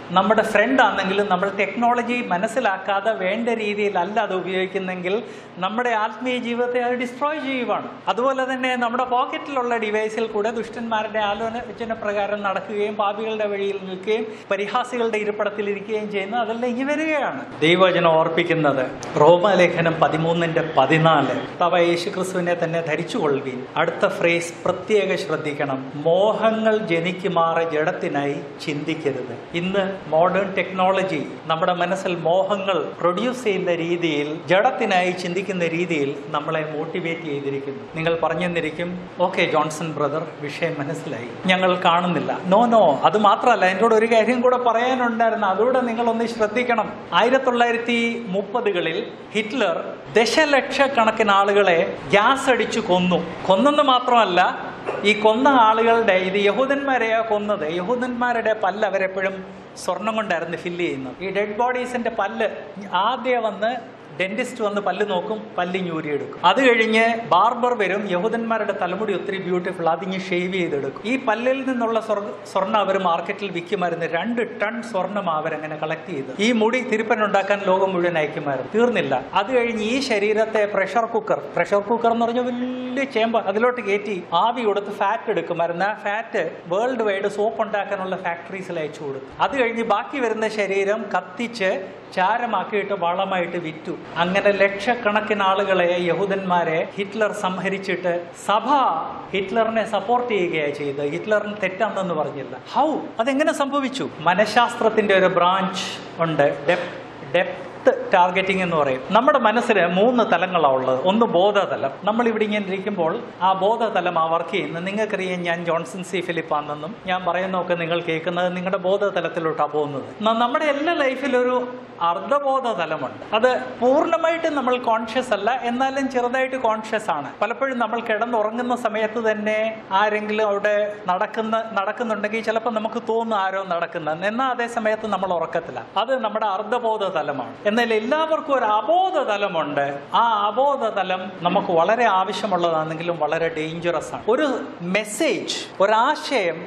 നമ്മുടെ ഫ്രണ്ട് ആണെങ്കിലും നമ്മൾ ടെക്നോളജി മനസ്സിലാക്കാതെ വേണ്ട രീതിയിലല്ല അത് ഉപയോഗിക്കുന്നെങ്കിൽ നമ്മുടെ ആത്മീയ ജീവിതത്തെ അത് ഡിസ്ട്രോയ് ചെയ്യുവാണ് അതുപോലെ തന്നെ നമ്മുടെ പോക്കറ്റിലുള്ള ഡിവൈസിൽ കൂടെ ദുഷ്ടന്മാരുടെ ആലോചന പ്രകാരം നടക്കുകയും പാപികളുടെ വഴിയിൽ നിൽക്കുകയും പരിഹാസികളുടെ ഇരിപ്പിടത്തിലിരിക്കുകയും ചെയ്യുന്ന അതെല്ലാം ഇനി വരികയാണ് ദൈവവചനം ഓർപ്പിക്കുന്നത് റോമാലേഖനം പതിമൂന്നിന്റെ പതിനാല് തവ യേശു ക്രിസ്തുവിനെ തന്നെ ധരിച്ചുകൊള്ളുവീൻ അടുത്ത ഫ്രേസ് പ്രത്യേക ശ്രദ്ധിക്കണം മോഹങ്ങൾ ജനിക്കുമാറെ ജഡത്തിനായി ചിന്തിക്കരുത് ഇന്ന് മോഡേൺ ടെക്നോളജി നമ്മുടെ മനസ്സിൽ മോഹങ്ങൾ പ്രൊഡ്യൂസ് ചെയ്യുന്ന രീതിയിൽ ജഡത്തിനായി ചിന്തിക്കുന്ന രീതിയിൽ നമ്മളെ മോട്ടിവേറ്റ് ചെയ്തിരിക്കുന്നു നിങ്ങൾ പറഞ്ഞു തന്നിരിക്കും ഓക്കെ ജോൺസൺ ബ്രദർ വിഷയം മനസ്സിലായി ഞങ്ങൾ കാണുന്നില്ല നോ നോ അത് മാത്രമല്ല എൻ്റെ കൂടെ ഒരു കാര്യം കൂടെ പറയാനുണ്ടായിരുന്നു അതുകൂടെ നിങ്ങളൊന്ന് ശ്രദ്ധിക്കണം ആയിരത്തി തൊള്ളായിരത്തി മുപ്പതുകളിൽ ഹിറ്റ്ലർ ദശലക്ഷക്കണക്കിന് ആളുകളെ ഗ്യാസ് അടിച്ചു കൊന്നു കൊന്നെന്ന് മാത്രമല്ല ഈ കൊന്ന ആളുകളുടെ ഇത് യഹൂദന്മാരെയാ കൊന്നത് യഹൂദന്മാരുടെ പല്ല് അവരെപ്പോഴും സ്വർണം കൊണ്ടായിരുന്നു ഫില്ല് ചെയ്യുന്നത് ഈ ഡെഡ് ബോഡീസിന്റെ പല്ല് ആദ്യം വന്ന് ഡെന്റിസ്റ്റ് വന്ന് പല്ല് നോക്കും പല്ല് ഞൂരിയെടുക്കും അത് കഴിഞ്ഞ് ബാർബർ വരും യഹൂദന്മാരുടെ തലമുടി ഒത്തിരി ബ്യൂട്ടിഫുൾ അതിഞ്ഞ് ഷേവ് ചെയ്തെടുക്കും ഈ പല്ലിൽ നിന്നുള്ള സ്വർഗ സ്വർണ്ണം അവർ മാർക്കറ്റിൽ വിൽക്കുമായിരുന്നു രണ്ട് ടൺ സ്വർണ്ണം അവരങ്ങനെ കളക്ട് ചെയ്ത് ഈ മുടി തിരുപ്പൻ ഉണ്ടാക്കാൻ ലോകം മുഴുവൻ അയക്കുമായിരുന്നു തീർന്നില്ല അത് കഴിഞ്ഞ് ഈ ശരീരത്തെ പ്രഷർ കുക്കർ പ്രഷർ കുക്കർ എന്ന് പറഞ്ഞാൽ വലിയ ചേമ്പ് അതിലോട്ട് കയറ്റി ആവി കൊടുത്ത് ഫാറ്റ് എടുക്കുമായിരുന്നു ആ ഫാറ്റ് വേൾഡ് വൈഡ് സോപ്പ് ഉണ്ടാക്കാനുള്ള ഫാക്ടറീസിൽ അയച്ചു കൊടുത്തു അത് കഴിഞ്ഞ് ബാക്കി വരുന്ന ശരീരം കത്തിച്ച് ചാരമാക്കിയിട്ട് വളമായിട്ട് വിറ്റു അങ്ങനെ ലക്ഷക്കണക്കിന് ആളുകളെ യഹൂദന്മാരെ ഹിറ്റ്ലർ സംഹരിച്ചിട്ട് സഭ ഹിറ്റ്ലറിനെ സപ്പോർട്ട് ചെയ്യുകയാണ് ചെയ്തത് ഹിറ്റ്ലറിന് തെറ്റാണെന്ന് പറഞ്ഞില്ല ഹൗ അതെങ്ങനെ സംഭവിച്ചു മനഃശാസ്ത്രത്തിന്റെ ഒരു ബ്രാഞ്ച് ഉണ്ട് ഡെപ് ഡെപ്ത് ടാർഗറ്റിംഗ് എന്ന് പറയും നമ്മുടെ മനസ്സിന് മൂന്ന് തലങ്ങളാണ് ഉള്ളത് ഒന്ന് ബോധതലം നമ്മൾ ഇവിടെ ഇങ്ങനെ ഇരിക്കുമ്പോൾ ആ ബോധതലം ആ വർക്ക് ചെയ്യുന്നത് നിങ്ങൾക്കറിയാം ഞാൻ ജോൺസൺ സി ഫിലിപ്പാണെന്നും ഞാൻ പറയുന്നതൊക്കെ നിങ്ങൾ കേൾക്കുന്നത് നിങ്ങളുടെ ബോധതലത്തിലോട്ടാണ് പോകുന്നത് ന- നമ്മുടെ എല്ലാ ലൈഫിലും ഒരു അർദ്ധബോധ തലമുണ്ട് അത് പൂർണ്ണമായിട്ട് നമ്മൾ കോൺഷ്യസ് അല്ല എന്നാലും ചെറുതായിട്ട് കോൺഷ്യസ് ആണ് പലപ്പോഴും നമ്മൾ കിടന്നുറങ്ങുന്ന സമയത്ത് തന്നെ ആരെങ്കിലും അവിടെ നടക്കുന്ന നടക്കുന്നുണ്ടെങ്കിൽ ചിലപ്പോൾ നമുക്ക് തോന്നും ആരോ നടക്കുന്ന എന്നാൽ അതേ സമയത്ത് നമ്മൾ ഉറക്കത്തില്ല അത് നമ്മുടെ അർദ്ധബോധ തലമാണ് എന്നാൽ എല്ലാവർക്കും ഒരു അബോധ തലമുണ്ട് ആ അബോധ തലം നമുക്ക് വളരെ ആവശ്യമുള്ളതാണെങ്കിലും വളരെ ഡേഞ്ചറസ് ആണ് ഒരു മെസ്സേജ് ഒരാശയം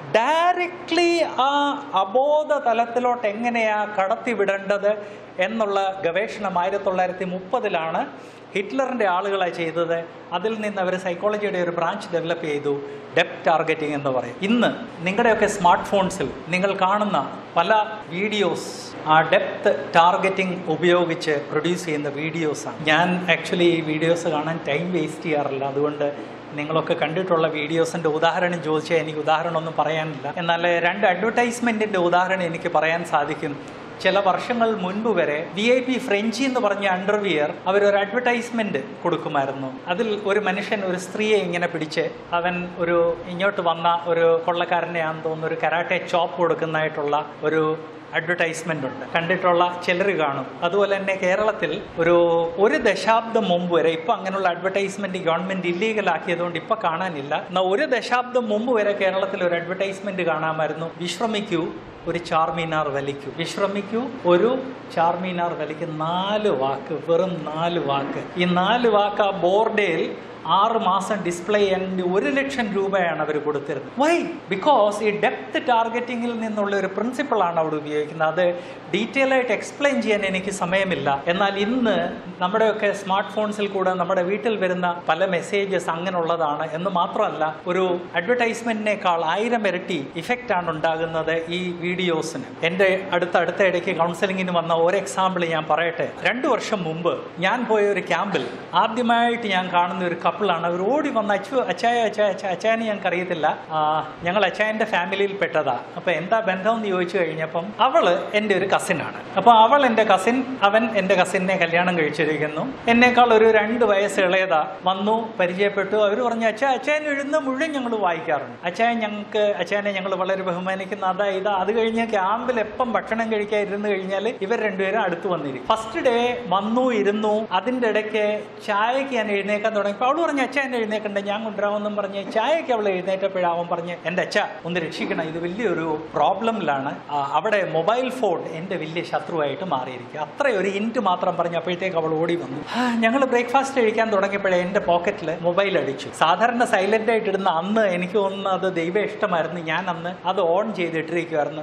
ഡയറക്ട്ലി ആ അബോധ തലത്തിലോട്ട് എങ്ങനെയാ കടത്തിവിടേണ്ടത് എന്നുള്ള ഗവേഷണം ആയിരത്തി തൊള്ളായിരത്തി മുപ്പതിലാണ് ഹിറ്റ്ലറിൻ്റെ ആളുകളാണ് ചെയ്തത് അതിൽ നിന്ന് അവർ സൈക്കോളജിയുടെ ഒരു ബ്രാഞ്ച് ഡെവലപ്പ് ചെയ്തു ഡെപ് ടാർഗറ്റിംഗ് എന്ന് പറയും ഇന്ന് നിങ്ങളുടെയൊക്കെ സ്മാർട്ട് ഫോൺസിൽ നിങ്ങൾ കാണുന്ന പല വീഡിയോസ് ആ ഡെപ്ത് ടാർഗറ്റിംഗ് ഉപയോഗിച്ച് പ്രൊഡ്യൂസ് ചെയ്യുന്ന വീഡിയോസാണ് ഞാൻ ആക്ച്വലി ഈ വീഡിയോസ് കാണാൻ ടൈം വേസ്റ്റ് ചെയ്യാറില്ല അതുകൊണ്ട് നിങ്ങളൊക്കെ കണ്ടിട്ടുള്ള വീഡിയോസിൻ്റെ ഉദാഹരണം ചോദിച്ചാൽ എനിക്ക് ഉദാഹരണമൊന്നും പറയാനില്ല എന്നാൽ രണ്ട് അഡ്വർടൈസ്മെൻറ്റിൻ്റെ ഉദാഹരണം എനിക്ക് പറയാൻ സാധിക്കും ചില വർഷങ്ങൾ മുൻപ് വരെ വി ഐ പി ഫ്രഞ്ചി എന്ന് പറഞ്ഞ അണ്ടർവിയർ അവരൊരു അഡ്വർടൈസ്മെന്റ് കൊടുക്കുമായിരുന്നു അതിൽ ഒരു മനുഷ്യൻ ഒരു സ്ത്രീയെ ഇങ്ങനെ പിടിച്ച് അവൻ ഒരു ഇങ്ങോട്ട് വന്ന ഒരു കൊള്ളക്കാരനെയാണെന്ന് തോന്നുന്നു ഒരു കരാട്ടെ ചോപ്പ് കൊടുക്കുന്നതായിട്ടുള്ള ഒരു അഡ്വർടൈസ്മെന്റ് ഉണ്ട് കണ്ടിട്ടുള്ള ചിലർ കാണും അതുപോലെ തന്നെ കേരളത്തിൽ ഒരു ഒരു ദശാബ്ദം മുമ്പ് വരെ ഇപ്പൊ അങ്ങനെയുള്ള അഡ്വർടൈസ്മെന്റ് ഗവൺമെന്റ് ഇല്ലീഗൽ ആക്കിയതുകൊണ്ട് ഇപ്പൊ കാണാനില്ല എന്നാൽ ഒരു ദശാബ്ദം മുമ്പ് വരെ കേരളത്തിൽ ഒരു അഡ്വർടൈസ്മെന്റ് കാണാമായിരുന്നു വിശ്രമിക്കൂ ഒരു ചാർമീനാർ വലിക്കൂ വിശ്രമിക്കൂ ഒരു ചാർമീനാർ വലിക്കൂ നാല് വാക്ക് വെറും നാല് വാക്ക് ഈ നാല് വാക്ക് ആ ബോർഡേൽ ആറ് മാസം ഡിസ്പ്ലേ ചെയ്യാൻ വേണ്ടി ഒരു ലക്ഷം രൂപയാണ് അവർ കൊടുത്തിരുന്നത് വൈ ബിക്കോസ് ഈ ഡെപ്ത് ടാർഗറ്റിങ്ങിൽ നിന്നുള്ള ഒരു പ്രിൻസിപ്പിളാണ് അവിടെ ഉപയോഗിക്കുന്നത് അത് ഡീറ്റെയിൽ ആയിട്ട് എക്സ്പ്ലെയിൻ ചെയ്യാൻ എനിക്ക് സമയമില്ല എന്നാൽ ഇന്ന് നമ്മുടെയൊക്കെ സ്മാർട്ട് ഫോൺസിൽ കൂടെ നമ്മുടെ വീട്ടിൽ വരുന്ന പല മെസ്സേജസ് അങ്ങനെയുള്ളതാണ് എന്ന് മാത്രമല്ല ഒരു അഡ്വർടൈസ്മെന്റിനേക്കാൾ ആയിരം ഇരട്ടി ഇഫക്റ്റ് ആണ് ഉണ്ടാകുന്നത് ഈ വീഡിയോസിന് എൻ്റെ അടുത്ത അടുത്ത ഇടയ്ക്ക് കൗൺസിലിങ്ങിന് വന്ന ഒരു എക്സാമ്പിൾ ഞാൻ പറയട്ടെ രണ്ടു വർഷം മുമ്പ് ഞാൻ പോയ ഒരു ക്യാമ്പിൽ ആദ്യമായിട്ട് ഞാൻ കാണുന്ന ഒരു കപ്പിളാണ് അവർ ഓടി വന്ന അച്ചു അച്ചായ അച്ചായ അച്ചായ അച്ചായനെ ഞങ്ങൾക്ക് അറിയത്തില്ല ആ, ഞങ്ങൾ അച്ചായൻ്റെ ഫാമിലിയിൽ പെട്ടതാ അപ്പോൾ എന്താ ബന്ധം എന്ന് ചോദിച്ചു കഴിഞ്ഞപ്പം അവള് എൻ്റെ ഒരു കസിനാണ് അപ്പോൾ അവൾ എൻ്റെ കസിൻ അവൻ എൻ്റെ കസിനെ കല്യാണം കഴിച്ചിരിക്കുന്നു എന്നേക്കാൾ ഒരു രണ്ട് വയസ്സ് ഇളയതാ വന്നു പരിചയപ്പെട്ടു അവർ പറഞ്ഞു അച്ഛാ അച്ചായൻ എഴുതുന്ന മുഴുവൻ ഞങ്ങൾ വായിക്കാറുണ്ട് അച്ചായൻ ഞങ്ങൾക്ക് അച്ചായനെ ഞങ്ങൾ വളരെ ബഹുമാനിക്കുന്ന അതാ ഇതാ അത് കഴിഞ്ഞ് ക്യാമ്പിൽ എപ്പം ഭക്ഷണം കഴിക്കാൻ ഇരുന്ന് കഴിഞ്ഞാൽ ഇവർ രണ്ടുപേരും അടുത്ത് വന്നിരിക്കും ഫസ്റ്റ് ഡേ വന്നു ഇരുന്നു അതിൻ്റെ ഇടയ്ക്ക് ചായക്ക് ഞാൻ എഴുന്നേക്കാൻ തുടങ്ങിയപ്പോൾ അവൾ പറഞ്ഞു അച്ഛ എന്നെ എഴുന്നേക്കണ്ട ഞാൻ കൊണ്ടുവരാമെന്നും പറഞ്ഞ് ചായക്ക് അവൾ എഴുന്നേറ്റപ്പോഴാവൻ പറഞ്ഞ് എൻ്റെ അച്ഛ ഒന്ന് രക്ഷിക്കണം ഇത് വലിയൊരു പ്രോബ്ലമിലാണ് ആ, അവിടെ മൊബൈൽ ഫോൺ എൻ്റെ വലിയ ശത്രുവായിട്ട് മാറിയിരിക്കുക അത്ര ഒരു ഇൻറ്റ് മാത്രം പറഞ്ഞപ്പോഴത്തേക്ക് അവൾ ഓടി വന്നു ഞങ്ങൾ ബ്രേക്ക്ഫാസ്റ്റ് കഴിക്കാൻ തുടങ്ങിയപ്പോഴേ എൻ്റെ പോക്കറ്റിൽ മൊബൈൽ അടിച്ചു സാധാരണ സൈലന്റ് ആയിട്ട് ഇടുന്ന അന്ന് എനിക്ക് തോന്നുന്നു അത് ദൈവ ഇഷ്ടമായിരുന്നു ഞാൻ അന്ന് അത് ഓൺ ചെയ്തിട്ടിരിക്കുമായിരുന്നു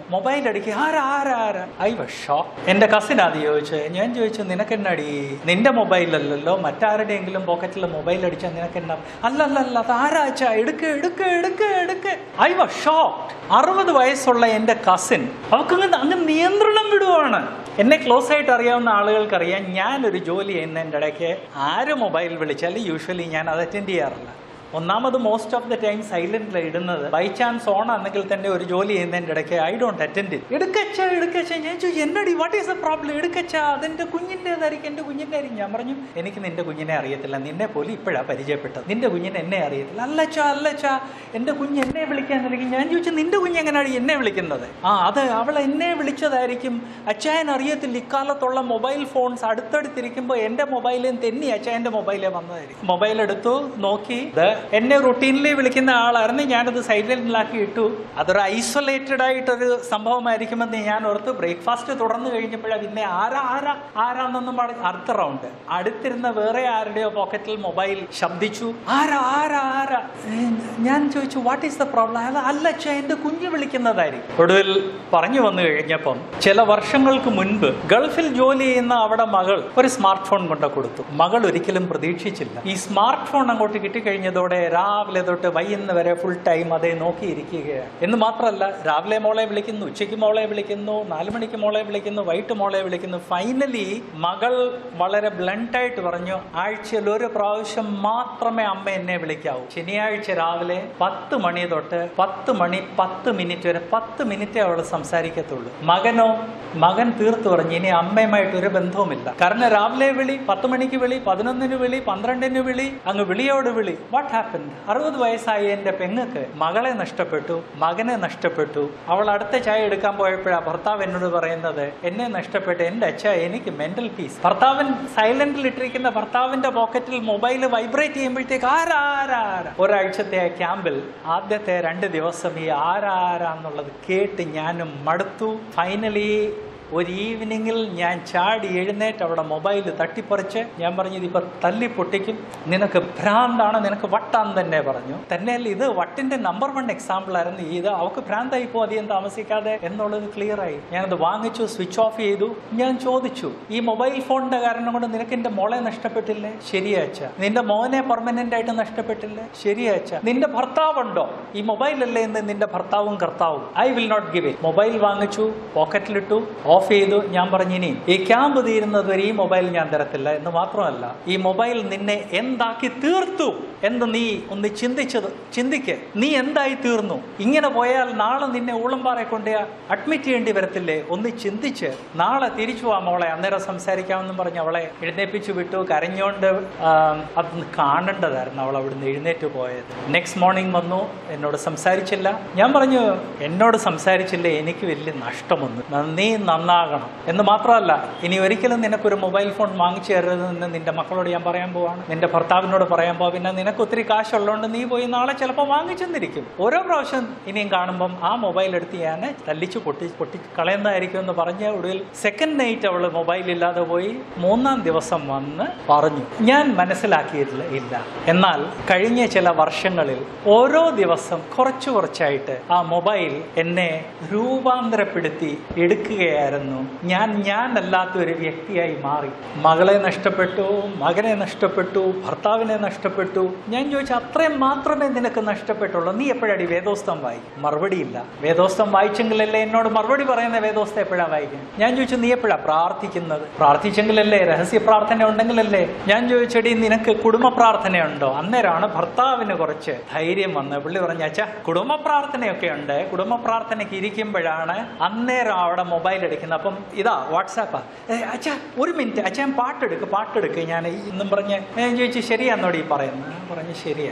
മൊബൈൽ അടിക്കുക ആരാ ആരാ ആരാ ഐ വഷോ എന്റെ കസിൻ അത് ചോദിച്ചത് ഞാൻ ചോദിച്ചു നിനക്ക് എന്നടി നിന്റെ മൊബൈലല്ലല്ലോ മറ്റാരുടെയെങ്കിലും പോക്കറ്റിൽ മൊബൈൽ അടിച്ചാൽ നിനക്ക് എന്നാ അല്ല അല്ല അല്ല അത് ആരാച്ച എടുക്ക എടുക്ക എടുക്ക എടുക്ക ഐ വാസ് ഷോക്ഡ് അറുപത് വയസ്സുള്ള എൻ്റെ കസിൻ അവർക്ക് അങ്ങ് നിയന്ത്രണം വിടുവാണ് എന്നെ ക്ലോസ് ആയിട്ട് അറിയാവുന്ന ആളുകൾക്കറിയാം ഞാനൊരു ജോലി ചെയ്യുന്നതിൻ്റെ ഇടയ്ക്ക് ആര് മൊബൈൽ വിളിച്ചാലും യൂഷ്വലി ഞാൻ അത് അറ്റൻഡ് ചെയ്യാറില്ല ഒന്നാമത് മോസ്റ്റ് ഓഫ് ദ ടൈം സൈലന്റിൽ ഇടുന്നത് ബൈ ചാൻസ് ഓൺ ആണെങ്കിൽ തന്നെ ഒരു ജോലി ചെയ്യുന്നതിൻ്റെ ഇടയ്ക്ക് ഐ ഡോണ്ട് അറ്റൻഡ് എടുക്കച്ച എടുക്കച്ച ഞാൻ ചോദിച്ചു എന്നടി വാട്ട് ഈസ് എ പ്രോബ്ലം എടുക്കച്ച അതെന്റെ കുഞ്ഞിൻ്റെതായിരിക്കും എൻ്റെ കുഞ്ഞിൻ്റെ ആയിരിക്കും ഞാൻ പറഞ്ഞു എനിക്ക് നിന്റെ കുഞ്ഞിനെ അറിയത്തില്ല നിന്നെ പോലും ഇപ്പോഴാണ് പരിചയപ്പെട്ടത് നിന്റെ കുഞ്ഞിനെ എന്നെ അറിയത്തില്ല അല്ലച്ചാ അല്ലച്ചാ എൻ്റെ കുഞ്ഞ് എന്നെ വിളിക്കാൻ അല്ലെങ്കിൽ ഞാൻ ചോദിച്ചു നിന്റെ കുഞ്ഞ് എങ്ങനെയാണ് എന്നെ വിളിക്കുന്നത് ആ അത് അവൾ എന്നെ വിളിച്ചതായിരിക്കും അച്ചായൻ അറിയത്തില്ല ഇക്കാലത്തുള്ള മൊബൈൽ ഫോൺസ് അടുത്തടുത്തിരിക്കുമ്പോൾ എൻ്റെ മൊബൈലിൽ തെന്നി അച്ചായൻ്റെ മൊബൈലേ വന്നതായിരിക്കും മൊബൈൽ എടുത്തു നോക്കി ഇത് എന്നെ റുട്ടീനിൽ വിളിക്കുന്ന ആളായിരുന്നു ഞാനത് സൈലന്റിലാക്കി ഇട്ടു അതൊരു ഐസൊലേറ്റഡ് ആയിട്ടൊരു സംഭവമായിരിക്കുമെന്ന് ഞാൻ ഓർത്ത് ബ്രേക്ക്ഫാസ്റ്റ് തുടർന്ന് കഴിഞ്ഞപ്പോഴാണ് പിന്നെ ആരാ ആരാ ആരാന്നൊന്നും പറഞ്ഞ് അടുത്ത റൗണ്ട് അടുത്തിരുന്ന വേറെ ആരുടെയോ പോക്കറ്റിൽ മൊബൈൽ ശബ്ദിച്ചു ആരാ ആരാ ആരാ ഏ, ഞാൻ ചോദിച്ചു വാട്ട് ഈസ് ദ പ്രോബ്ലം അയാൾ അല്ല അച്ഛാ എൻ്റെ കുഞ്ഞ് വിളിക്കുന്നതായിരിക്കും ഒടുവിൽ പറഞ്ഞു വന്നു കഴിഞ്ഞപ്പം ചില വർഷങ്ങൾക്ക് മുൻപ് ഗൾഫിൽ ജോലി ചെയ്യുന്ന അവിടെ മകൾ ഒരു സ്മാർട്ട് ഫോൺ കൊണ്ട് കൊടുത്തു മകൾ ഒരിക്കലും പ്രതീക്ഷിച്ചില്ല ഈ സ്മാർട്ട് ഫോൺ അങ്ങോട്ട് കിട്ടിക്കഴിഞ്ഞതോടെ രാവിലെ തൊട്ട് വൈകുന്ന വരെ ഫുൾ ടൈം അതേ നോക്കിയിരിക്കുകയാണ് എന്ന് മാത്രമല്ല രാവിലെ മോളെ വിളിക്കുന്നു ഉച്ചയ്ക്ക് മോളെ വിളിക്കുന്നു നാലു മണിക്ക് മോളെ വിളിക്കുന്നു വൈകിട്ട് മോളെ വിളിക്കുന്നു ഫൈനലി മകൾ വളരെ ബ്ലണ്ടായിട്ട് പറഞ്ഞു ആഴ്ചയിൽ ഒരു പ്രാവശ്യം മാത്രമേ അമ്മ എന്നെ വിളിക്കാവൂ ശനിയാഴ്ച രാവിലെ പത്ത് മണി തൊട്ട് പത്ത് മണി പത്ത് മിനിറ്റ് വരെ പത്ത് മിനിറ്റേ അവൾ സംസാരിക്കത്തുള്ളൂ മകനോ മകൻ തീർത്തു പറഞ്ഞു ഇനി അമ്മയുമായിട്ട് ഒരു ബന്ധവുമില്ല കാരണം രാവിലെ വിളി പത്ത് മണിക്ക് വിളി പതിനൊന്നിന് വിളി പന്ത്രണ്ടിന് വിളി അങ്ങ് വിളിയോട് വിളി വാട്ട് ഹാപ്പൻ അറുപത് വയസ്സായ എൻ്റെ പെങ്ങക്ക് മകളെ നഷ്ടപ്പെട്ടു മകനെ നഷ്ടപ്പെട്ടു അവൾ അടുത്ത ചായ എടുക്കാൻ പോയപ്പോഴാ ഭർത്താവ് എന്നോട് പറയുന്നത് എന്നെ നഷ്ടപ്പെട്ടു എൻ്റെ അച്ഛ എനിക്ക് മെന്റൽ പീസ് ഭർത്താവൻ സൈലന്റിൽ ഇട്ടിരിക്കുന്ന ഭർത്താവിന്റെ പോക്കറ്റിൽ മൊബൈൽ വൈബ്രേറ്റ് ചെയ്യുമ്പോഴത്തേക്ക് ആരാ ആരാ ആരാ ഒരാഴ്ചത്തെ ആ ക്യാമ്പിൽ ആദ്യത്തെ രണ്ട് ദിവസം ഈ ആരാ ആരാ എന്നുള്ളത് കേട്ട് ഞാനും മടുത്തു ഫൈനലി ഒരു ഈവനിങ്ങിൽ ഞാൻ ചാടി എഴുന്നേറ്റ് അവിടെ മൊബൈൽ തട്ടിപ്പറിച്ച് ഞാൻ പറഞ്ഞു ഇതിപ്പോൾ തല്ലി പൊട്ടിക്കും നിനക്ക് ഭ്രാന്താണ് നിനക്ക് വട്ടാന്ന് തന്നെ പറഞ്ഞു തന്നെയല്ല ഇത് വട്ടിന്റെ നമ്പർ വൺ എക്സാമ്പിൾ ആയിരുന്നു ഇത് അവൾക്ക് ഭ്രാന്തായി പോ അധികം താമസിക്കാതെ എന്നുള്ളത് ക്ലിയർ ആയി ഞാനത് വാങ്ങിച്ചു സ്വിച്ച് ഓഫ് ചെയ്തു ഞാൻ ചോദിച്ചു ഈ മൊബൈൽ ഫോണിന്റെ കാരണം കൊണ്ട് നിനക്ക് എന്റെ മോളെ നഷ്ടപ്പെട്ടില്ലേ ശരിയാച്ച നിന്റെ മോനെ പെർമനന്റ് ആയിട്ട് നഷ്ടപ്പെട്ടില്ലേ ശരിയാച്ച നിന്റെ ഭർത്താവുണ്ടോ ഈ മൊബൈലല്ലേ എന്ന് നിന്റെ ഭർത്താവും കർത്താവും I will not give it mobile വാങ്ങിച്ചു പോക്കറ്റിലിട്ടു ഓഫ് ചെയ്തു ഞാൻ പറഞ്ഞു ഇനി ഈ ക്യാമ്പ് തീരുന്നത് വരെ ഈ മൊബൈൽ ഞാൻ തരത്തില്ല എന്ന് മാത്രമല്ല ഈ മൊബൈൽ നിന്നെ എന്താക്കി തീർത്തു എന്ന് നീ ഒന്ന് ചിന്തിച്ചത് ചിന്തിക്ക് നീ എന്തായി തീർന്നു ഇങ്ങനെ പോയാൽ നാളെ നിന്നെ ഊളംപാറ കൊണ്ട് അഡ്മിറ്റ് ചെയ്യേണ്ടി വരത്തില്ലേ ഒന്ന് ചിന്തിച്ച് നാളെ തിരിച്ചു വാ മോളെ അന്നേരം സംസാരിക്കാമെന്നും പറഞ്ഞ് അവളെ എഴുന്നേപ്പിച്ചു വിട്ടു കരഞ്ഞോണ്ട് ആം, അത് കാണേണ്ടതായിരുന്നു അവൾ അവിടുന്ന് എഴുന്നേറ്റ് പോയത് നെക്സ്റ്റ് മോർണിംഗ് വന്നു എന്നോട് സംസാരിച്ചില്ല ഞാൻ പറഞ്ഞു എന്നോട് സംസാരിച്ചില്ല എനിക്ക് വലിയ നഷ്ടമൊന്നും നീ നന്നാകണം എന്ന് മാത്രമല്ല ഇനി ഒരിക്കലും നിനക്കൊരു മൊബൈൽ ഫോൺ വാങ്ങിച്ചു തരരുതെന്ന് നിന്റെ മക്കളോട് ഞാൻ പറയാൻ പോവാണ് നിന്റെ ഭർത്താവിനോട് പറയാൻ പോവാ പിന്നെ നിനക്ക് ഒത്തിരി കാശുള്ളതുകൊണ്ട് നീ പോയി നാളെ ചിലപ്പോൾ വാങ്ങിച്ചെന്നിരിക്കും ഓരോ പ്രാവശ്യം ഇനിയും കാണുമ്പം ആ മൊബൈൽ എടുത്ത് ഞാൻ തല്ലിച്ച് പൊട്ടി പൊട്ടി കളയുന്നതായിരിക്കും എന്ന് പറഞ്ഞ ഒടുവിൽ സെക്കൻഡ് നൈറ്റ് അവൾ മൊബൈൽ ഇല്ലാതെ പോയി മൂന്നാം ദിവസം വന്ന് പറഞ്ഞു ഞാൻ മനസ്സിലാക്കിയിട്ടില്ല ഇല്ല എന്നാൽ കഴിഞ്ഞ ചില വർഷങ്ങളിൽ ഓരോ ദിവസം കുറച്ചു കുറച്ചായിട്ട് ആ മൊബൈൽ എന്നെ രൂപാന്തരപ്പെടുത്തി എടുക്കുകയായിരുന്നു ഞാൻ ഞാൻ അല്ലാത്ത ഒരു വ്യക്തിയായി മാറി മകളെ നഷ്ടപ്പെട്ടു മകനെ നഷ്ടപ്പെട്ടു ഭർത്താവിനെ നഷ്ടപ്പെട്ടു ഞാൻ ചോദിച്ചു അത്രയും മാത്രമേ നിനക്ക് നഷ്ടപ്പെട്ടുള്ളൂ നീ എപ്പോഴാടി വേദോസ്തം വായിക്കും മറുപടിയില്ല വേദോസ്തം വായിച്ചെങ്കിലല്ലേ എന്നോട് മറുപടി പറയുന്ന വേദോസ്തം എപ്പോഴാണ് വായിക്കും ഞാൻ ചോദിച്ചു നീ എപ്പോഴാണ് പ്രാർത്ഥിക്കുന്നത് പ്രാർത്ഥിച്ചെങ്കിലല്ലേ രഹസ്യ പ്രാർത്ഥന ഉണ്ടെങ്കിലല്ലേ ഞാൻ ചോദിച്ചടി നിനക്ക് കുടുംബ പ്രാർത്ഥനയുണ്ടോ അന്നേരമാണ് ഭർത്താവിന് കുറച്ച് ധൈര്യം വന്ന് പുള്ളി പറഞ്ഞ അച്ഛാ കുടുംബ പ്രാർത്ഥനയൊക്കെ ഉണ്ട് കുടുംബ പ്രാർത്ഥനയ്ക്ക് ഇരിക്കുമ്പോഴാണ് അന്നേരം അവിടെ മൊബൈൽ എടുക്കുന്നത് അപ്പം ഇതാ വാട്സാപ്പാ ഏ, അച്ഛാ ഒരു മിനിറ്റ് അച്ഛാ ഞാൻ പാട്ടെടുക്ക് പാട്ടെടുക്ക് ഞാൻ ഇന്നും പറഞ്ഞ് ഞാൻ ചോദിച്ചു ശരിയാന്നോടി ഈ പറയുന്നത് ഞാൻ പറഞ്ഞു ശരിയാ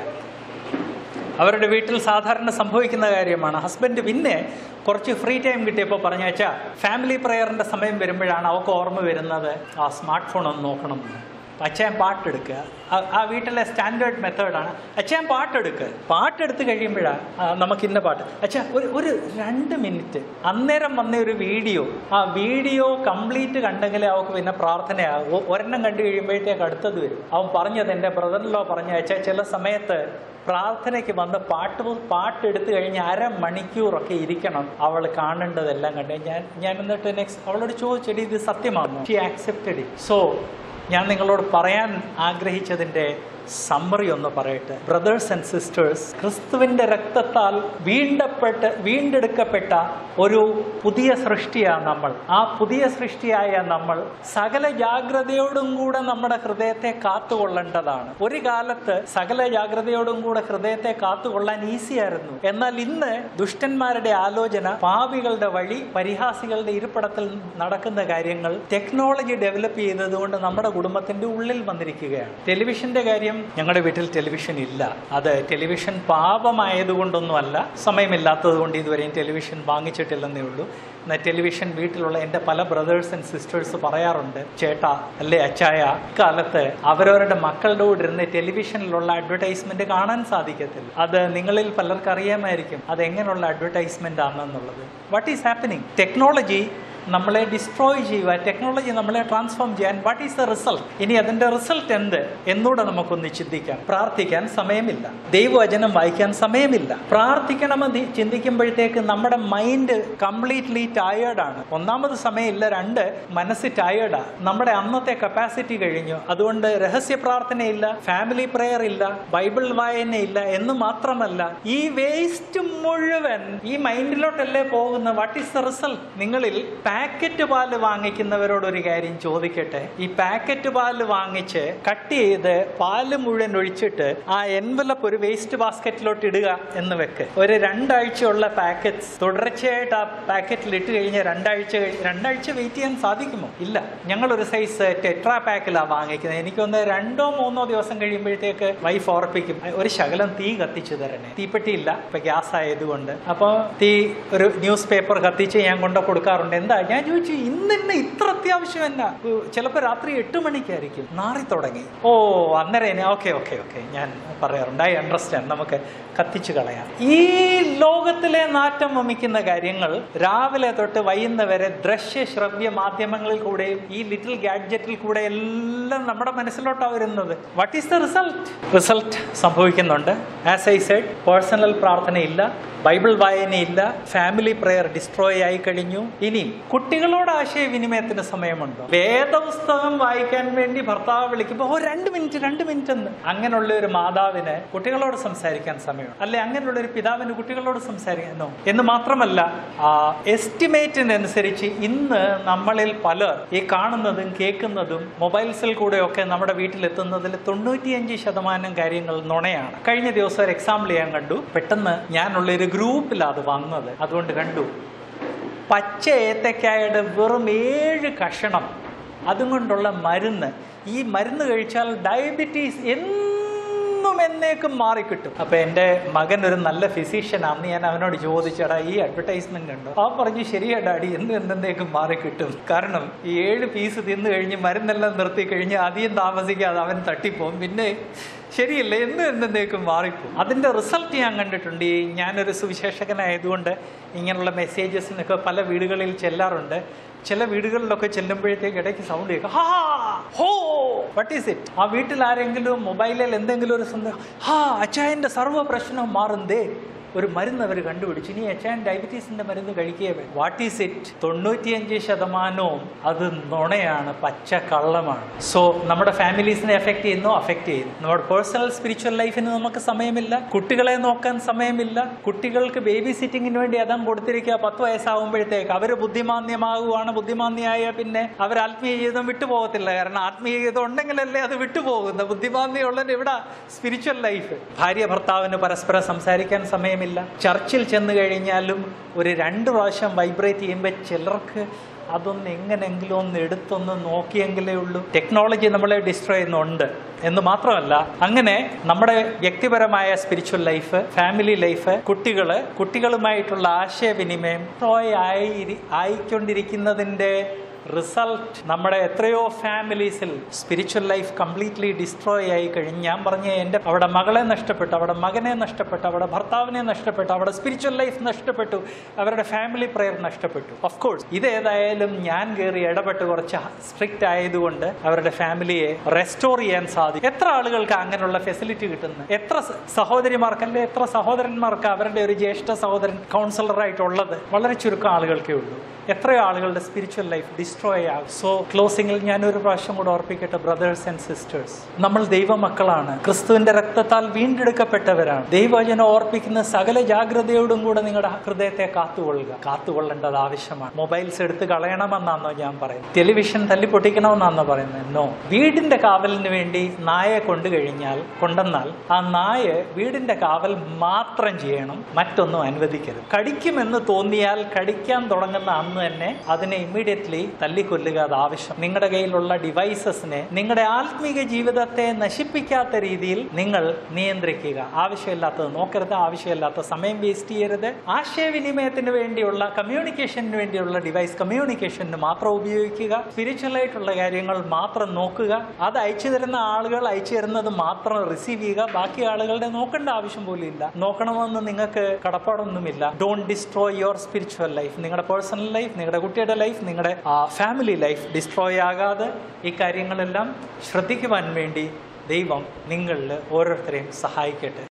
അവരുടെ വീട്ടിൽ സാധാരണ സംഭവിക്കുന്ന കാര്യമാണ് ഹസ്ബൻഡ് പിന്നെ കുറച്ച് ഫ്രീ ടൈം കിട്ടിയപ്പോൾ പറഞ്ഞ വെച്ചാൽ ഫാമിലി പ്രെയറിൻ്റെ സമയം വരുമ്പോഴാണ് അവൾക്ക് ഓർമ്മ വരുന്നത് ആ സ്മാർട്ട് ഫോൺ ഒന്ന് നോക്കണം എന്ന് അച്ഛൻ പാട്ടെടുക്കുക ആ- ആ വീട്ടിലെ സ്റ്റാൻഡേർഡ് മെത്തേഡാണ് അച്ഛൻ പാട്ടെടുക്കുക പാട്ടെടുത്ത് കഴിയുമ്പോഴാണ് നമുക്ക് ഇന്ന പാട്ട് അച്ഛാ ഒരു ഒരു രണ്ട് മിനിറ്റ് അന്നേരം വന്ന ഒരു വീഡിയോ ആ വീഡിയോ കംപ്ലീറ്റ് കണ്ടെങ്കിലേ അവൾക്ക് പിന്നെ പ്രാർത്ഥനയാകും ഒ- ഒരെണ്ണം കണ്ടു കഴിയുമ്പോഴത്തേക്ക് അടുത്തത് വരും അവൻ പറഞ്ഞത് എൻ്റെ ബ്രദറിലോ പറഞ്ഞ അച്ഛാ ചില സമയത്ത് പ്രാർത്ഥനയ്ക്ക് വന്ന് പാട്ട് പാട്ടെടുത്ത് കഴിഞ്ഞ് അരമണിക്കൂറൊക്കെ ഇരിക്കണം അവൾ കാണേണ്ടതെല്ലാം കണ്ട് ഞാൻ ഞാൻ എന്നിട്ട് നെക്സ്റ്റ് അവളോട് ചോദിച്ചെടി ഇത് സത്യമാണോ ഷി ആക്സെപ്റ്റഡ് ഇറ്റ് സോ ഞാൻ നിങ്ങളോട് പറയാൻ ആഗ്രഹിച്ചതിൻ്റെ സമ്മറി ഒന്ന് പറയട്ടെ ബ്രദേഴ്സ് ആൻഡ് സിസ്റ്റേഴ്സ് ക്രിസ്തുവിൻ്റെ രക്തത്താൽ വീണ്ടപ്പെട്ട് വീണ്ടെടുക്കപ്പെട്ട ഒരു പുതിയ സൃഷ്ടിയാണ് നമ്മൾ ആ പുതിയ സൃഷ്ടിയായ നമ്മൾ സകല ജാഗ്രതയോടും കൂടെ നമ്മുടെ ഹൃദയത്തെ കാത്തുകൊള്ളേണ്ടതാണ് ഒരു കാലത്ത് സകല ജാഗ്രതയോടും കൂടെ ഹൃദയത്തെ കാത്തുകൊള്ളാൻ ഈസിയായിരുന്നു എന്നാൽ ഇന്ന് ദുഷ്ടന്മാരുടെ ആലോചന പാപികളുടെ വഴി പരിഹാസികളുടെ ഇരിപ്പിടത്തിൽ നടക്കുന്ന കാര്യങ്ങൾ ടെക്നോളജി ഡെവലപ്പ് ചെയ്തതുകൊണ്ട് നമ്മുടെ കുടുംബത്തിന്റെ ഉള്ളിൽ വന്നിരിക്കുകയാണ് ടെലിവിഷന്റെ കാര്യം ഞങ്ങളുടെ വീട്ടിൽ ടെലിവിഷൻ ഇല്ല അത് ടെലിവിഷൻ പാപമായതുകൊണ്ടൊന്നുമല്ല സമയമില്ലാത്തത് കൊണ്ട് ഇതുവരെയും ടെലിവിഷൻ വാങ്ങിച്ചിട്ടില്ലെന്നേ ഉള്ളൂ എന്നാൽ ടെലിവിഷൻ വീട്ടിലുള്ള എൻ്റെ പല ബ്രദേഴ്സ് ആൻഡ് സിസ്റ്റേഴ്സ് പറയാറുണ്ട് ചേട്ടാ അല്ലേ അച്ചായ കാലത്ത് അവരവരുടെ മക്കളുടെ കൂടെ ഇരുന്ന് ടെലിവിഷനിലുള്ള അഡ്വർടൈസ്മെന്റ് കാണാൻ സാധിക്കത്തില്ല അത് നിങ്ങളിൽ പലർക്കും അറിയാമായിരിക്കും അത് എങ്ങനെയുള്ള അഡ്വർടൈസ്മെന്റ് ആണെന്നുള്ളത് വാട്ട് ഈസ് ഹാപ്പനിങ് ടെക്നോളജി നമ്മളെ ഡിസ്ട്രോയ് ചെയ്യുക ടെക്നോളജി നമ്മളെ ട്രാൻസ്ഫോം ചെയ്യാൻ വാട്ട് ഈസ് ദ റിസൾട്ട് ഇനി അതിന്റെ റിസൾട്ട് എന്ത് എന്നൂടെ നമുക്കൊന്ന് ചിന്തിക്കാം പ്രാർത്ഥിക്കാൻ സമയമില്ല ദൈവവചനം വായിക്കാൻ സമയമില്ല പ്രാർത്ഥിക്കണമെന്ന് ചിന്തിക്കുമ്പോഴത്തേക്ക് നമ്മുടെ മൈൻഡ് കംപ്ലീറ്റ്ലി ടയേർഡാണ് ഒന്നാമത് സമയമില്ല രണ്ട് മനസ്സ് ടയേർഡാണ് നമ്മുടെ അന്നത്തെ കപ്പാസിറ്റി കഴിഞ്ഞു അതുകൊണ്ട് രഹസ്യ പ്രാർത്ഥനയില്ല ഫാമിലി പ്രെയർ ഇല്ല ബൈബിൾ വായനയില്ല എന്ന് മാത്രമല്ല ഈ വേസ്റ്റ് മുഴുവൻ ഈ മൈൻഡിലോട്ടല്ലേ പോകുന്ന വാട്ട് ഈസ് ദ റിസൾട്ട് നിങ്ങളിൽ പാക്കറ്റ് പാല് വാങ്ങിക്കുന്നവരോട് ഒരു കാര്യം ചോദിക്കട്ടെ ഈ പാക്കറ്റ് പാല് വാങ്ങിച്ച് കട്ട് ചെയ്ത് പാല് മുഴുവൻ ഒഴിച്ചിട്ട് ആ എൻവലപ്പ് ഒരു വേസ്റ്റ് ബാസ്ക്കറ്റിലോട്ട് ഇടുക എന്ന് വെക്ക് ഒരു രണ്ടാഴ്ചയുള്ള പാക്കറ്റ്സ് തുടർച്ചയായിട്ട് ആ പാക്കറ്റിൽ ഇട്ട് കഴിഞ്ഞാൽ രണ്ടാഴ്ച കഴി- രണ്ടാഴ്ച വെയിറ്റ് ചെയ്യാൻ സാധിക്കുമോ ഇല്ല ഞങ്ങൾ ഒരു സൈസ് ടെട്രാ പാക്കിലാണ് വാങ്ങിക്കുന്നത് എനിക്കൊന്ന് രണ്ടോ മൂന്നോ ദിവസം കഴിയുമ്പോഴത്തേക്ക് വൈഫ് ഓർപ്പിക്കും ഒരു ശകലം തീ കത്തിച്ചു തരണേ തീപ്പെട്ടിയില്ല ഇപ്പൊ ഗ്യാസ് ആയതുകൊണ്ട് അപ്പോൾ തീ ഒരു ന്യൂസ് പേപ്പർ കത്തിച്ച് ഞാൻ കൊണ്ടു കൊടുക്കാറുണ്ട് എന്താ ഞാൻ ചോദിച്ചു ഇന്ന് തന്നെ ഇത്ര അത്യാവശ്യം എന്നാ ചിലപ്പോൾ രാത്രി എട്ട് മണിക്കായിരിക്കും നാറി തുടങ്ങി ഓ അന്നേരം എന്നെ ഓക്കെ ഓക്കെ ഓക്കെ ഞാൻ പറയാറുണ്ട് ഐ അണ്ടർസ്റ്റാൻഡ് നമുക്ക് കത്തിച്ചു കളയാം ഈ ലോകത്തിലെ നാറ്റം വമിക്കുന്ന കാര്യങ്ങൾ രാവിലെ തൊട്ട് വൈകുന്ന വരെ ദൃശ്യ ശ്രവ്യ മാധ്യമങ്ങളിൽ കൂടെയും ഈ ലിറ്റിൽ ഗാഡ്ജറ്റിൽ കൂടെ എല്ലാം നമ്മുടെ മനസ്സിലോട്ടാണ് വരുന്നത് what is the result result സംഭവിക്കുന്നുണ്ട് ആസ് ഐ സെഡ് പേഴ്സണൽ പ്രാർത്ഥനയില്ല ബൈബിൾ വായനയില്ല ഫാമിലി പ്രെയർ ഡിസ്ട്രോയ് ആയി കഴിഞ്ഞു ഇനിയും കുട്ടികളോട് ആശയവിനിമയത്തിന് സമയമുണ്ടോ വേദപുസ്തകം വായിക്കാൻ വേണ്ടി ഭർത്താവ് വിളിക്കുമ്പോൾ ഓ രണ്ട് മിനിറ്റ് രണ്ട് മിനിറ്റ് എന്ന് അങ്ങനെയുള്ള ഒരു മാതാവിന് കുട്ടികളോട് സംസാരിക്കാൻ സമയമുണ്ട് അല്ലെ അങ്ങനെയുള്ള ഒരു പിതാവിന് കുട്ടികളോട് സംസാരിക്കാനോ എന്ന് മാത്രമല്ല എസ്റ്റിമേറ്റിനനുസരിച്ച് ഇന്ന് നമ്മളിൽ പലർ ഈ കാണുന്നതും കേൾക്കുന്നതും മൊബൈൽസിൽ കൂടെയൊക്കെ നമ്മുടെ വീട്ടിലെത്തുന്നതിൽ തൊണ്ണൂറ്റിയഞ്ച് ശതമാനം കാര്യങ്ങൾ നുണയാണ് കഴിഞ്ഞ ദിവസം ഒരു എക്സാമ്പിൾ ഞാൻ കണ്ടു പെട്ടെന്ന് ഞാനുള്ള ഒരു ഗ്രൂപ്പിലാണ് അത് വന്നത് അതുകൊണ്ട് കണ്ടു പച്ച ഏത്തക്കായുടെ വെറും ഏഴ് കഷണം അതും കൊണ്ടുള്ള മരുന്ന് ഈ മരുന്ന് കഴിച്ചാൽ ഡയബറ്റീസ് എന്നും എന്നേക്കും മാറിക്കിട്ടും അപ്പൊ എൻ്റെ മകൻ ഒരു നല്ല ഫിസിഷ്യൻ അന്ന് ഞാൻ അവനോട് ചോദിച്ചടാ ഈ അഡ്വർടൈസ്മെന്റ് ഉണ്ടോ അവൻ പറഞ്ഞു ശരിയാ ഡാഡി എന്നും എന്നേക്കും മാറിക്കിട്ടും കാരണം ഈ ഏഴ് പീസ് തിന്നു കഴിഞ്ഞ് മരുന്നെല്ലാം നിർത്തി കഴിഞ്ഞ് അധികം താമസിക്കാതെ അവൻ തട്ടിപ്പോവും പിന്നെ ശരിയല്ലേ എന്ന് എന്നേക്കും മാറിപ്പോവും അതിൻ്റെ റിസൾട്ട് ഞാൻ കണ്ടിട്ടുണ്ട് ഈ ഞാനൊരു സുവിശേഷകനായതുകൊണ്ട് ഇങ്ങനെയുള്ള മെസ്സേജസിനൊക്കെ പല വീടുകളിൽ ചെല്ലാറുണ്ട് ചില വീടുകളിലൊക്കെ ചെല്ലുമ്പോഴത്തേക്ക് ഇടയ്ക്ക് സൗണ്ട് കേൾക്കും ഹാ ഹോ വട്ട് ഈസ് ഇറ്റ് ആ വീട്ടിൽ ആരെങ്കിലും മൊബൈലിൽ എന്തെങ്കിലും ഒരു സന്ദേശം ഹാ അച്ചായൻ്റെ സർവ്വ പ്രശ്നം മാറുന്നേ ഒരു മരുന്ന് അവർ കണ്ടുപിടിച്ചു ഇനി അച്ചായൻ ഡയബറ്റീസിന്റെ മരുന്ന് കഴിക്കേ വേണം വാട്ട് ഈസ് ഇറ്റ് തൊണ്ണൂറ്റിയഞ്ച് ശതമാനവും അത് നുണയാണ് പച്ച കള്ളമാണ് സോ നമ്മുടെ ഫാമിലീസിനെ എഫക്ട് ചെയ്യുന്നു അഫക്ട് ചെയ്യുന്നു നമ്മുടെ പേഴ്സണൽ സ്പിരിച്വൽ ലൈഫിന് നമുക്ക് സമയമില്ല കുട്ടികളെ നോക്കാൻ സമയമില്ല കുട്ടികൾക്ക് ബേബി സിറ്റിങ്ങിന് വേണ്ടി അതാം കൊടുത്തിരിക്കുക പത്ത് വയസ്സാകുമ്പോഴത്തേക്ക് അവർ ബുദ്ധിമാന്യമാകുവാണ് ബുദ്ധിമാന്യായ പിന്നെ അവർ ആത്മീയ ജീവിതം വിട്ടുപോകത്തില്ല കാരണം ആത്മീയ ജീവിതം ഉണ്ടെങ്കിലല്ലേ അത് വിട്ടുപോകുന്നത് ബുദ്ധിമാന്യമുള്ളത് ഇവിടെ സ്പിരിച്വൽ ലൈഫ് ഭാര്യ ഭർത്താവിന് പരസ്പരം സംസാരിക്കാൻ സമയമില്ല ചർച്ചിൽ ചെന്ന് കഴിഞ്ഞാലും ഒരു രണ്ട് പ്രാവശ്യം വൈബ്രേറ്റ് ചെയ്യുമ്പോൾ ചിലർക്ക് അതൊന്ന് എങ്ങനെങ്കിലും ഒന്ന് എടുത്തൊന്ന് നോക്കിയെങ്കിലേ ഉള്ളൂ ടെക്നോളജി നമ്മളെ ഡിസ്ട്രോയ് ചെയ്യുന്നുണ്ട് എന്ന് മാത്രമല്ല അങ്ങനെ നമ്മുടെ വ്യക്തിപരമായ സ്പിരിച്വൽ ലൈഫ് ഫാമിലി ലൈഫ് കുട്ടികള് കുട്ടികളുമായിട്ടുള്ള ആശയവിനിമയം ഡ്രോയ് ആയി ആയിക്കൊണ്ടിരിക്കുന്നതിൻ്റെ റിസൾട്ട് നമ്മുടെ എത്രയോ ഫാമിലീസിൽ സ്പിരിച്വൽ ലൈഫ് കംപ്ലീറ്റ്ലി ഡിസ്ട്രോയ് ആയി കഴിഞ്ഞ് ഞാൻ പറഞ്ഞ എൻ്റെ അവിടെ മകളെ നഷ്ടപ്പെട്ടു അവിടെ മകനെ നഷ്ടപ്പെട്ടു അവിടെ ഭർത്താവിനെ നഷ്ടപ്പെട്ടു അവിടെ സ്പിരിച്വൽ ലൈഫ് നഷ്ടപ്പെട്ടു അവരുടെ ഫാമിലി പ്രെയർ നഷ്ടപ്പെട്ടു ഓഫ് കോഴ്സ് ഇതേതായാലും ഞാൻ കയറി ഇടപെട്ട് കുറച്ച് സ്ട്രിക്റ്റ് ആയതുകൊണ്ട് അവരുടെ ഫാമിലിയെ റെസ്റ്റോർ ചെയ്യാൻ സാധിക്കും എത്ര ആളുകൾക്ക് അങ്ങനെയുള്ള ഫെസിലിറ്റി കിട്ടുന്നത് എത്ര സ- സഹോദരിമാർക്ക് അല്ലെ എത്ര സഹോദരന്മാർക്ക് അവരുടെ ഒരു ജ്യേഷ്ഠ സഹോദരൻ കൗൺസിലറായിട്ടുള്ളത് വളരെ ചുരുക്കം ആളുകൾക്കേ ഉള്ളൂ എത്രയോ ആളുകളുടെ സ്പിരിച്വൽ ലൈഫ് ഡിസ്ട്രോയ് ആകും സോ ക്ലോസിംഗിൽ ഞാൻ ഒരു പ്രാവശ്യം കൂടെ ഓർപ്പിക്കട്ടെ ബ്രദേഴ്സ് ആൻഡ് സിസ്റ്റേഴ്സ് നമ്മൾ ദൈവമക്കളാണ് ക്രിസ്തുവിന്റെ രക്തത്താൽ വീണ്ടെടുക്കപ്പെട്ടവരാണ് ദൈവജനം ഓർപ്പിക്കുന്ന സകല ജാഗ്രതയോടും കൂടെ നിങ്ങളുടെ ഹൃദയത്തെ കാത്തുകൊള്ളുക കാത്തുകൊള്ളേണ്ടത് ആവശ്യമാണ് മൊബൈൽസ് എടുത്ത് കളയണമെന്നാണോ ഞാൻ പറയുന്നത് ടെലിവിഷൻ തല്ലി പൊട്ടിക്കണമെന്നാണോ പറയുന്നത് നോ വീടിന്റെ കാവലിന് വേണ്ടി നായയെ കൊണ്ടു കഴിഞ്ഞാൽ കൊണ്ടെന്നാൽ ആ നായ വീടിന്റെ കാവൽ മാത്രം ചെയ്യണം മറ്റൊന്നും അനുവദിക്കരുത് കടിക്കുമെന്ന് തോന്നിയാൽ കടിക്കാൻ തുടങ്ങുന്ന അന്ന് തന്നെ അതിനെ ഇമ്മീഡിയറ്റ്ലി തല്ലിക്കൊല്ലുക അത് ആവശ്യം നിങ്ങളുടെ കയ്യിലുള്ള ഡിവൈസസിനെ നിങ്ങളുടെ ആത്മീക ജീവിതത്തെ നശിപ്പിക്കാത്ത രീതിയിൽ നിങ്ങൾ നിയന്ത്രിക്കുക ആവശ്യമില്ലാത്തത് നോക്കരുത് ആവശ്യമില്ലാത്ത സമയം വേസ്റ്റ് ചെയ്യരുത് ആശയവിനിമയത്തിന് വേണ്ടിയുള്ള കമ്മ്യൂണിക്കേഷന് വേണ്ടിയുള്ള ഡിവൈസ് കമ്മ്യൂണിക്കേഷന് മാത്രം ഉപയോഗിക്കുക സ്പിരിച്വൽ ആയിട്ടുള്ള കാര്യങ്ങൾ മാത്രം നോക്കുക അത് അയച്ചു തരുന്ന ആളുകൾ അയച്ചു തരുന്നത് മാത്രം റിസീവ് ചെയ്യുക ബാക്കി ആളുകളുടെ നോക്കേണ്ട ആവശ്യം പോലും ഇല്ല നോക്കണമെന്ന് നിങ്ങൾക്ക് കടപ്പാടൊന്നുമില്ല don't destroy your spiritual life നിങ്ങളുടെ പേഴ്സണൽ ലൈഫ് നിങ്ങളുടെ കുട്ടിയുടെ ലൈഫ് നിങ്ങളുടെ ഫാമിലി ലൈഫ് ഡിസ്ട്രോയ് ആകാതെ ഈ കാര്യങ്ങളെല്ലാം ശ്രദ്ധിക്കുവാൻ വേണ്ടി ദൈവം നിങ്ങളിൽ ഓരോരുത്തരെയും സഹായിക്കട്ടെ